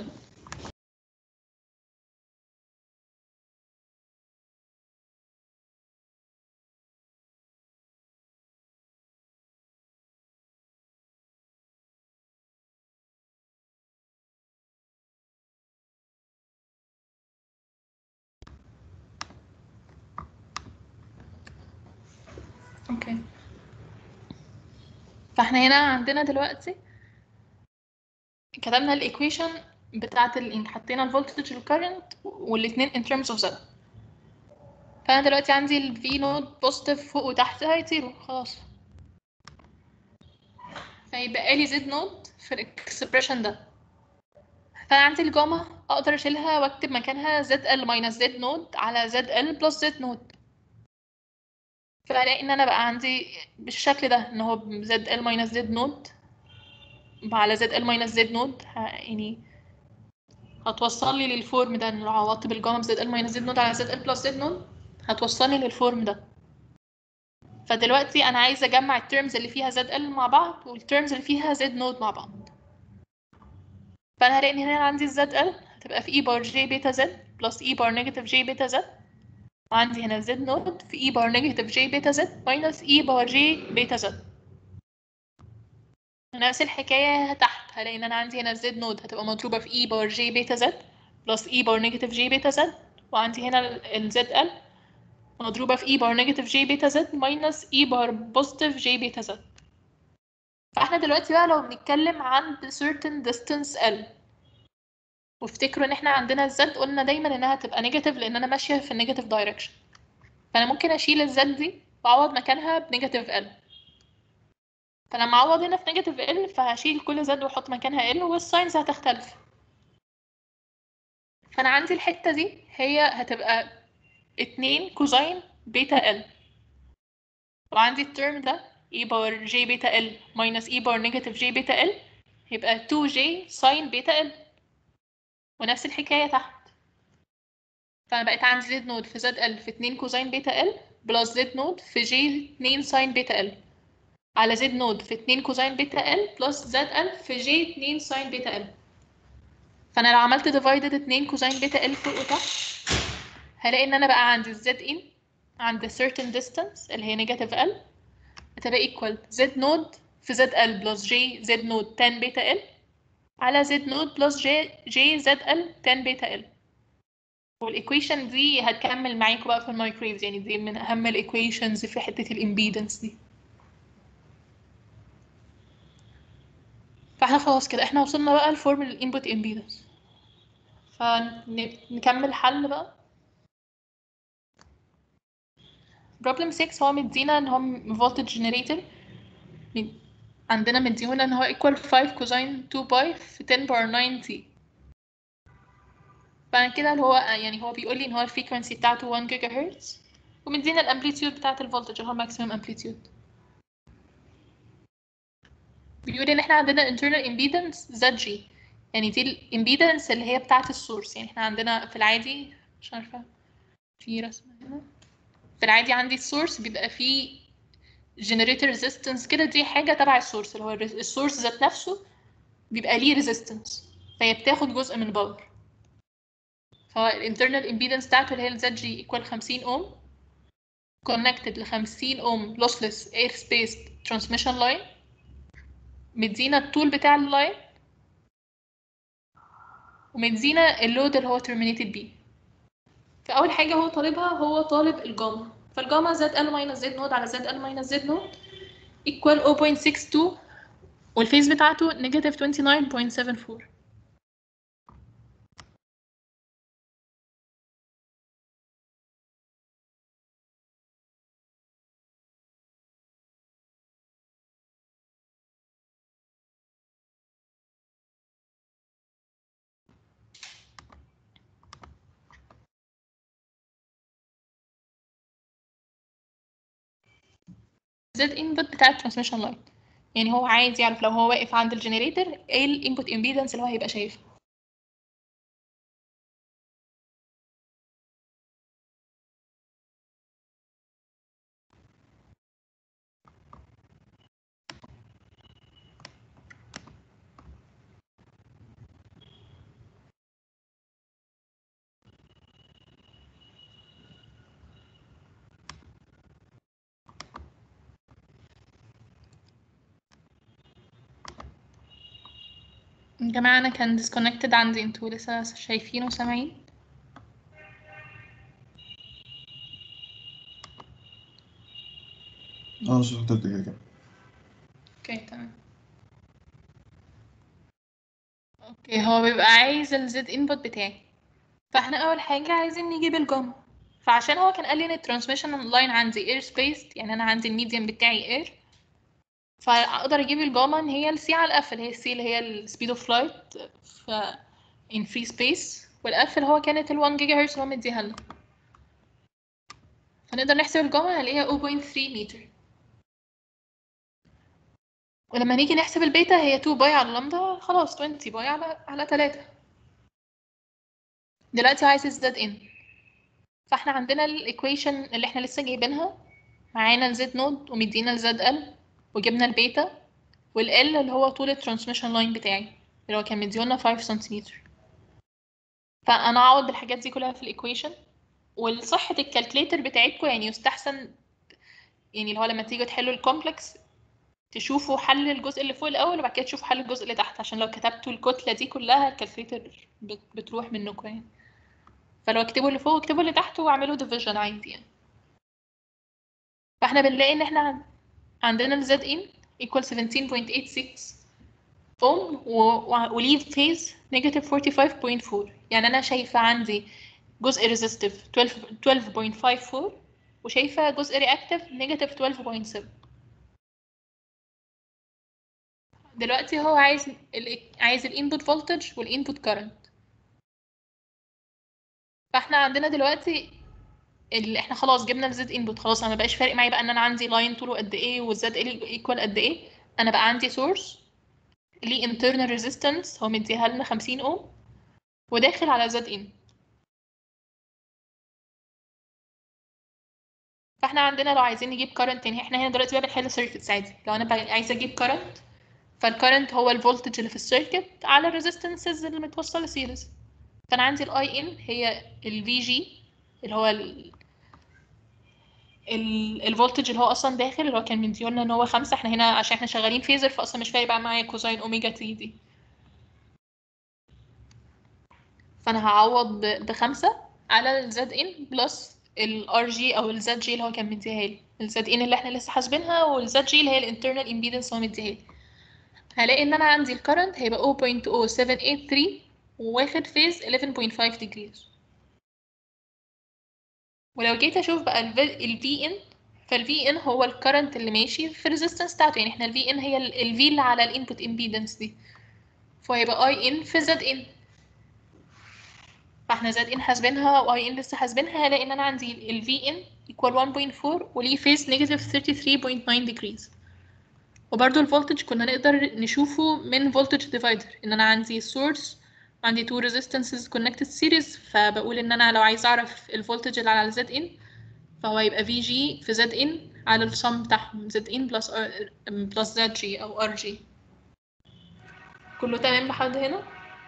S1: اوكي فاحنا هنا عندنا دلوقتي كتبنا الايكويشن بتاعت ال حطينا الفولتج والكرنت والاثنين in terms of z فانا دلوقتي عندي ال V نود بوزيتيف فوق وتحت هيطيروا خلاص فيبقى لي زد نود في الاكسبريشن ده فانا عندي الجاما اقدر اشيلها واكتب مكانها زد ال ماينس زد نود على زد ال بلس زد نود فالاقي ان انا بقى عندي بالشكل ده ان هو زد ال ماينس زد نود على زد ال ماينس زد نود يعني هتوصل لي للفورم ده ان لو عوضت بالجاما بزد ال ماينس زد نود على زد ال بلس زد نود هتوصلني للفورم ده فدلوقتي انا عايزه اجمع الترمز اللي فيها زد ال مع بعض والترمز اللي فيها زد نود مع بعض فانا هلاقي ان هنا عندي الزد ال هتبقى في اي بار جي بيتا زد بلس اي بار نيجاتيف جي بيتا زد وعندي هنا زد نود في اي بار نيجاتيف جي بيتا زد ماينس اي بار جي بيتا زد نفس الحكاية تحت هلاقي ان انا عندي هنا الزد نود هتبقى مضروبة في اي بار جي بيتا زد بلس اي بار نيجاتيف جي بيتا زد وعندي هنا الزد ال مضروبة في اي بار نيجاتيف جي بيتا زد ماينس اي بار بوزيتيف جي بيتا زد فاحنا دلوقتي بقى لو بنتكلم عن certain distance L وافتكروا ان احنا عندنا الزد قلنا دايما انها تبقى نيجاتيف لان انا ماشية في النيجاتيف دايركشن فانا ممكن اشيل الزد دي واعوض مكانها بنيجاتيف L فلما اعوض هنا في نيجاتيف L فهشيل كل زد واحط مكانها L والساينز هتختلف فانا عندي الحتة دي هي هتبقى اتنين كوزين بيتا ال وعندي الترم ده e باور جي بيتا ال ماينس e باور نيجاتيف جي بيتا ال يبقى 2 جي ساين بيتا ال ونفس الحكاية تحت فأنا بقيت عندي زد نود في زد ال في 2 كوزين بيتا ال بلس زد نود في جي 2 ساين بيتا ال على زد نود في 2 كوزين بيتا ال بلس زد ال في جي 2 ساين بيتا ال فأنا لو عملت ديفايدد 2 كوزين بيتا ال فوق وتحت هلاقي ان انا بقى عندي الزد ان عند certain distance اللي هي نيجاتيف ال هتبقى equal z نود في زد ال بلس جي زد نود 10 بيتا ال على زد نود بلس جي جي زد ال 10 بيتا ال والايكويشن دي هتكمل معاكم بقى في المايكرويفز يعني دي من اهم الايكويشنز في حته الامبيدنس دي فاحنا خلاص كده احنا وصلنا بقى لفورمول الانبوت امبيدنس فنكمل حل بقى problem 6 هو مدينا ان هو voltage generator مد- عندنا مديهولنا ان هو equal 5 cosine 2 باي في 10 باور 90 فانا كده اللي هو يعني هو بيقول لي ان هو الفريكونسي بتاعته 1 جيجا هرتز ومدينا الامبليتيود بتاعت الفولتج اللي هو maximum amplitude بيقول ان احنا عندنا internal impedance ZG يعني دي الامبيدنس اللي هي بتاعت السورس يعني احنا عندنا في العادي مش عارفة في رسمة هنا في العادي عندي السورس بيبقى فيه generator resistance كده دي حاجة تبع السورس اللي هو السورس ذات نفسه بيبقى ليه resistance فهي بتاخد جزء من باور فهو الانترنال impedance بتاعته اللي هي ال ZG equal 50 ohm connected ل 50 ohm lossless air spaced transmission line مدينا الطول بتاع اللاين ومدينا اللود اللي هو terminated بيه فأول حاجة هو طالبها هو طالب الجاما فالجاما زد ال ماينس زد نود على زد ال ماينس زد نود equal 0.62 والفيز بتاعته negative 29.74 زد input بتاع الترانسميشن لاين يعني هو عايز يعرف لو هو واقف عند الجنريتور ايه الانبوت امبيدنس اللي هو هيبقى شايفها يا جماعة أنا كان disconnected عندي انتوا لسه شايفين وسامعين
S2: اه شفت كده كده
S1: اوكي تمام اوكي هو بيبقى عايز الزد انبوت بتاعي فاحنا اول حاجة عايزين نجيب الجاما فعشان هو كان قال لي ان الترانسميشن لاين عندي اير سبيس يعني انا عندي الميديم بتاعي اير فاقدر اجيب الجاما ان هي السي على الاف اللي هي السي اللي هي السبيد اوف لايت ف in free space والاف اللي هو كانت ال 1 جيجا هرتز اللي هو مديها لنا فنقدر نحسب الجاما نلاقيها 0.3 متر ولما نيجي نحسب البيتا هي 2 باي على اللامدا خلاص 20 باي على على 3 دلوقتي عايز الزد ان فاحنا عندنا الايكويشن اللي احنا لسه جايبينها معانا الزد نود ومدينا الزد ال وجبنا البيتا والال اللي هو طول الترانسميشن لاين بتاعي اللي هو كان مديولنا 5 سنتيمتر فانا اعوض بالحاجات دي كلها في الايكويشن والصحة الكالكليتر بتاعتكم يعني يستحسن يعني اللي هو لما تيجوا تحلوا الكومبلكس تشوفوا حل الجزء اللي فوق الأول وبعد كده تشوفوا حل الجزء اللي تحت عشان لو كتبتوا الكتلة دي كلها الكالكليتر بت- بتروح منكم يعني فلو اكتبوا اللي فوق واكتبوا اللي تحت واعملوا ديفيجن عادي يعني فاحنا بنلاقي ان احنا عن- عندنا ال ZN equal 17.86 اوم وليف فيز نيجاتيف 45.4 يعني انا شايفه عندي جزء ريزيستيف 12 12.54 وشايفه جزء رياكتيف نيجاتيف 12.7 دلوقتي هو عايز ال عايز الانبوت فولتج والانبوت كارنت فاحنا عندنا دلوقتي اللي احنا خلاص جبنا الزد انبوت خلاص انا مبقاش فارق معايا بقى ان انا عندي لاين طوله قد ايه والزد ايكوال قد ايه انا بقى عندي سورس ليه internal resistance هو مديها لنا 50 اوم وداخل على زد ان فاحنا عندنا لو عايزين نجيب current يعني احنا هنا دلوقتي بقى بنحل سيركتس عادي لو انا بقى عايزه اجيب current فالكرنت هو الفولتج اللي في السيركت على الريزيستنسز اللي متوصله سيريز فانا عندي الاي ان هي الفي جي اللي هو ال ال- الفولتج اللي هو اصلا داخل اللي هو كان مديولنا ان هو خمسة احنا هنا عشان احنا شغالين فيزر فاصلا مش فارق بقى معايا كوزاين اوميجا تي دي فانا هعوض ب- بخمسة على الزد ان بلس الار جي او الزد جي اللي هو كان مديها لي الزد ان اللي احنا لسه حاسبينها والزد جي اللي هي الانترنال امبيدنس هو مديها لي هلاقي ان انا عندي الكرنت هيبقى 0.0783 وواخد فيز 11.5 degrees ولو جيت اشوف بقى ال في ان فال في ان هو الكرنت اللي ماشي في الريزيستنس بتاعته يعني احنا ال في ان هي ال في اللي على الانبوت امبيدنس دي فهيبقى اي ان في زد ان فاحنا زد ان حاسبينها واي ان لسه حاسبينها هلاقي ان انا عندي ال في ان equal 1.4 وليه فيز نيجاتيف 33.9 degrees وبرضو الفولتج كنا نقدر نشوفه من voltage divider ان انا عندي source عندي two resistances connected series فبقول ان انا لو عايز اعرف الفولتج اللي على زد ان فهو يبقى في جي في زد ان على السم بتاعهم زد ان بلس بلس زد جي او ار جي كله تمام لحد هنا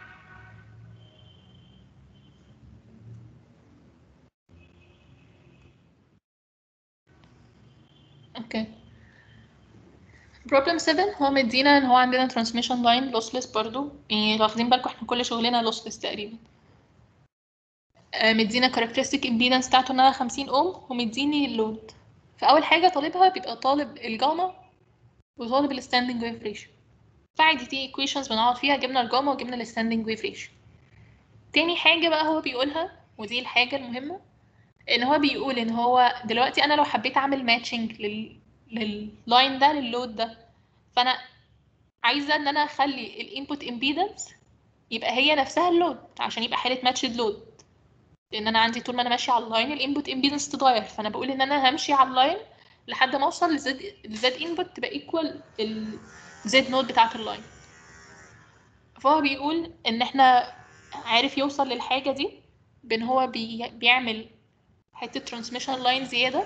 S1: اوكي بروبلم 7 هو مدينا ان هو عندنا ترانسميشن لاين لوسلس برضو يعني لو واخدين بالكم احنا كل شغلنا لوسلس تقريبا آه، مدينا كاركترستيك امبيدنس بتاعته انها 50 اوم ومديني اللود فاول حاجه طالبها بيبقى طالب الجاما وطالب الستاندنج ويف ريشيو فعادي دي ايكويشنز بنقعد فيها جبنا الجاما وجبنا الستاندنج ويف ريشيو تاني حاجه بقى هو بيقولها ودي الحاجه المهمه ان هو بيقول ان هو دلوقتي انا لو حبيت اعمل ماتشنج لل لللاين ده لللود ده فانا عايزه ان انا اخلي الانبوت امبيدنس يبقى هي نفسها اللود عشان يبقى حاله ماتشد لود لان انا عندي طول ما انا ماشيه على اللاين الانبوت امبيدنس تتغير فانا بقول ان انا همشي على اللاين لحد ما اوصل لزد الزد انبوت تبقى ايكوال الزد نود بتاعه اللاين فهو بيقول ان احنا عارف يوصل للحاجه دي بان هو بي بيعمل حته ترانسميشن لاين زياده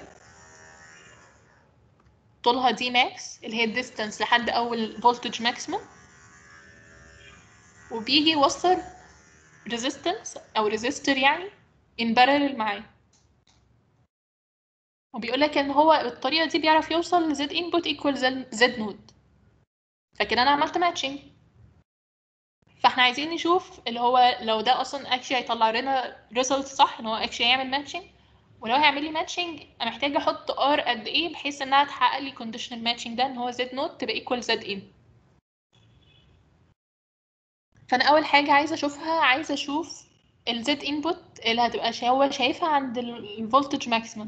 S1: طولها دي ماكس اللي هي الديستانس لحد اول فولتج ماكسيمم وبيجي يوصل ريزيستنس او ريزيستور يعني ان بارلل معاه وبيقول لك ان هو بالطريقه دي بيعرف يوصل لزد انبوت ايكوال زد نود فكده انا عملت ماتشنج فاحنا عايزين نشوف اللي هو لو ده اصلا اكشلي هيطلع لنا ريزلت صح ان هو اكشلي يعمل ماتشنج ولو هيعمل لي ماتشنج انا محتاجه احط ار قد ايه بحيث انها تحقق لي كونديشنال ماتشنج ده ان هو زد نود تبقى ايكوال زد ان فانا اول حاجه عايزه اشوفها عايزه اشوف الزد انبوت اللي هتبقى شا- هو شايفها عند الفولتج ماكسيمم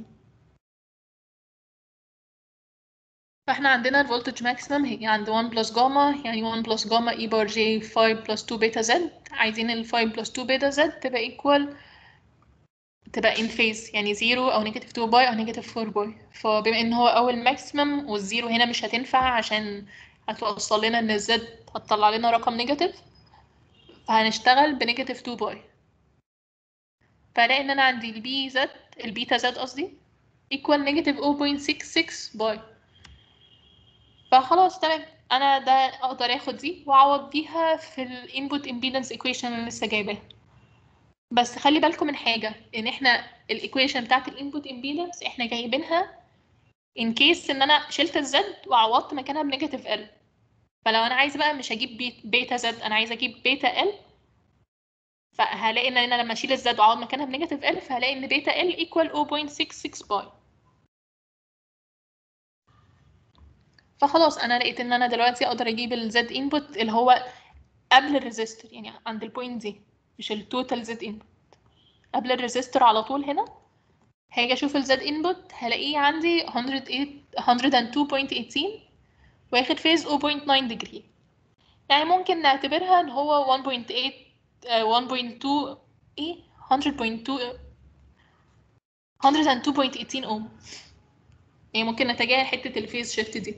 S1: فاحنا عندنا الفولتج ماكسيمم هي عند 1 بلس جاما يعني 1 بلس جاما اي بار جي 5 بلس 2 بيتا زد عايزين ال 5 بلس 2 بيتا زد تبقى ايكوال تبقى ان فيز يعني 0 او نيجاتيف 2 باي او نيجاتيف 4 باي فبما ان هو اول ماكسيمم والزيرو هنا مش هتنفع عشان هتوصل لنا ان الزد هتطلع لنا رقم نيجاتيف فهنشتغل بنيجاتيف 2 باي فلاقي ان انا عندي البي زد البيتا زد قصدي equal نيجاتيف 0.66 باي فخلاص تمام انا ده اقدر اخد دي واعوض بيها في الانبوت امبيدنس ايكويشن اللي لسه جايباها بس خلي بالكم من حاجه ان احنا الايكويشن بتاعت الانبوت امبيدنس احنا جايبينها ان كيس ان انا شلت الزد وعوضت مكانها بنيجاتيف ال فلو انا عايزه بقى مش هجيب بي- بيتا زد انا عايزه اجيب بيتا ال فهلاقي ان انا لما اشيل الزد واعوض مكانها بنيجاتيف ال فهلاقي ان بيتا ال ايكوال 0.66 باي فخلاص انا لقيت ان انا دلوقتي اقدر اجيب الزد انبوت اللي هو قبل الريزستور يعني عند البوينت دي مش التوتال زد انبوت قبل الريزستور على طول هنا هاجي اشوف الزد انبوت هلاقيه عندي 108 102.18 واخد فيز 0.9 ديجري يعني ممكن نعتبرها ان هو 1.8 آه، 1.2 ايه 100.2 102.18 اوم يعني ممكن نتجاهل حتة الفيز شيفت دي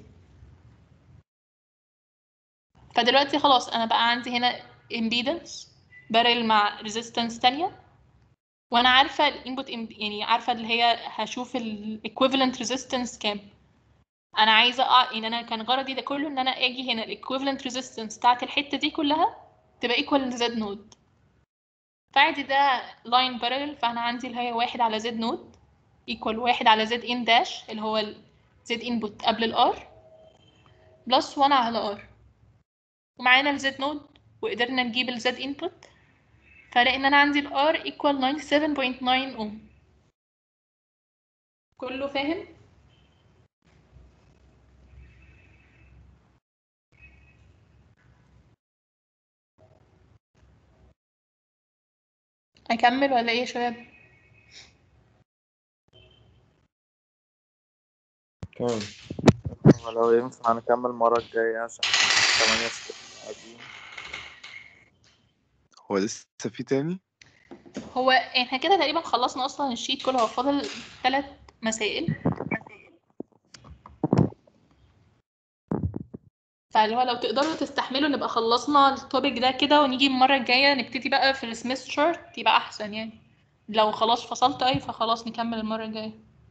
S1: فدلوقتي خلاص انا بقى عندي هنا impedance بارل مع resistance تانية وانا عارفة الانبوت يعني عارفة اللي هي هشوف ال equivalent resistance كام انا عايزة أع... يعني انا كان غرضي ده كله ان انا اجي هنا ال equivalent resistance بتاعت الحتة دي كلها تبقى equal ل z node فعادي ده line parallel فانا عندي اللي هي واحد على z node equal واحد على z in dash اللي هو ال z input قبل ال r بلس 1 على r ومعانا ال z node وقدرنا نجيب ال z input فلاقي ان انا عندي ال r equal 97.9 اوم كله فاهم اكمل ولا ايه يا شباب
S4: تمام
S7: ولو ينفع نكمل المرة الجاية عشان تمانية ستة قاعدين
S8: هو لسه في تاني
S1: هو احنا كده تقريبا خلصنا اصلا الشيت كله هو فاضل ثلاث مسائل فاللي هو لو تقدروا تستحملوا نبقى خلصنا التوبيك ده كده ونيجي المرة الجاية نبتدي بقى في السميث شارت يبقى أحسن يعني لو خلاص فصلت أي فخلاص نكمل المرة الجاية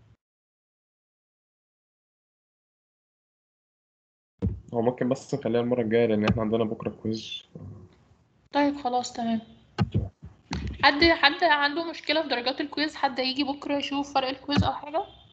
S4: هو ممكن بس نخليها المرة الجاية لأن احنا عندنا بكرة كويز
S1: طيب خلاص تمام حد حد عنده مشكلة في درجات الكويز حد هيجي بكرة يشوف فرق الكويز أو حاجة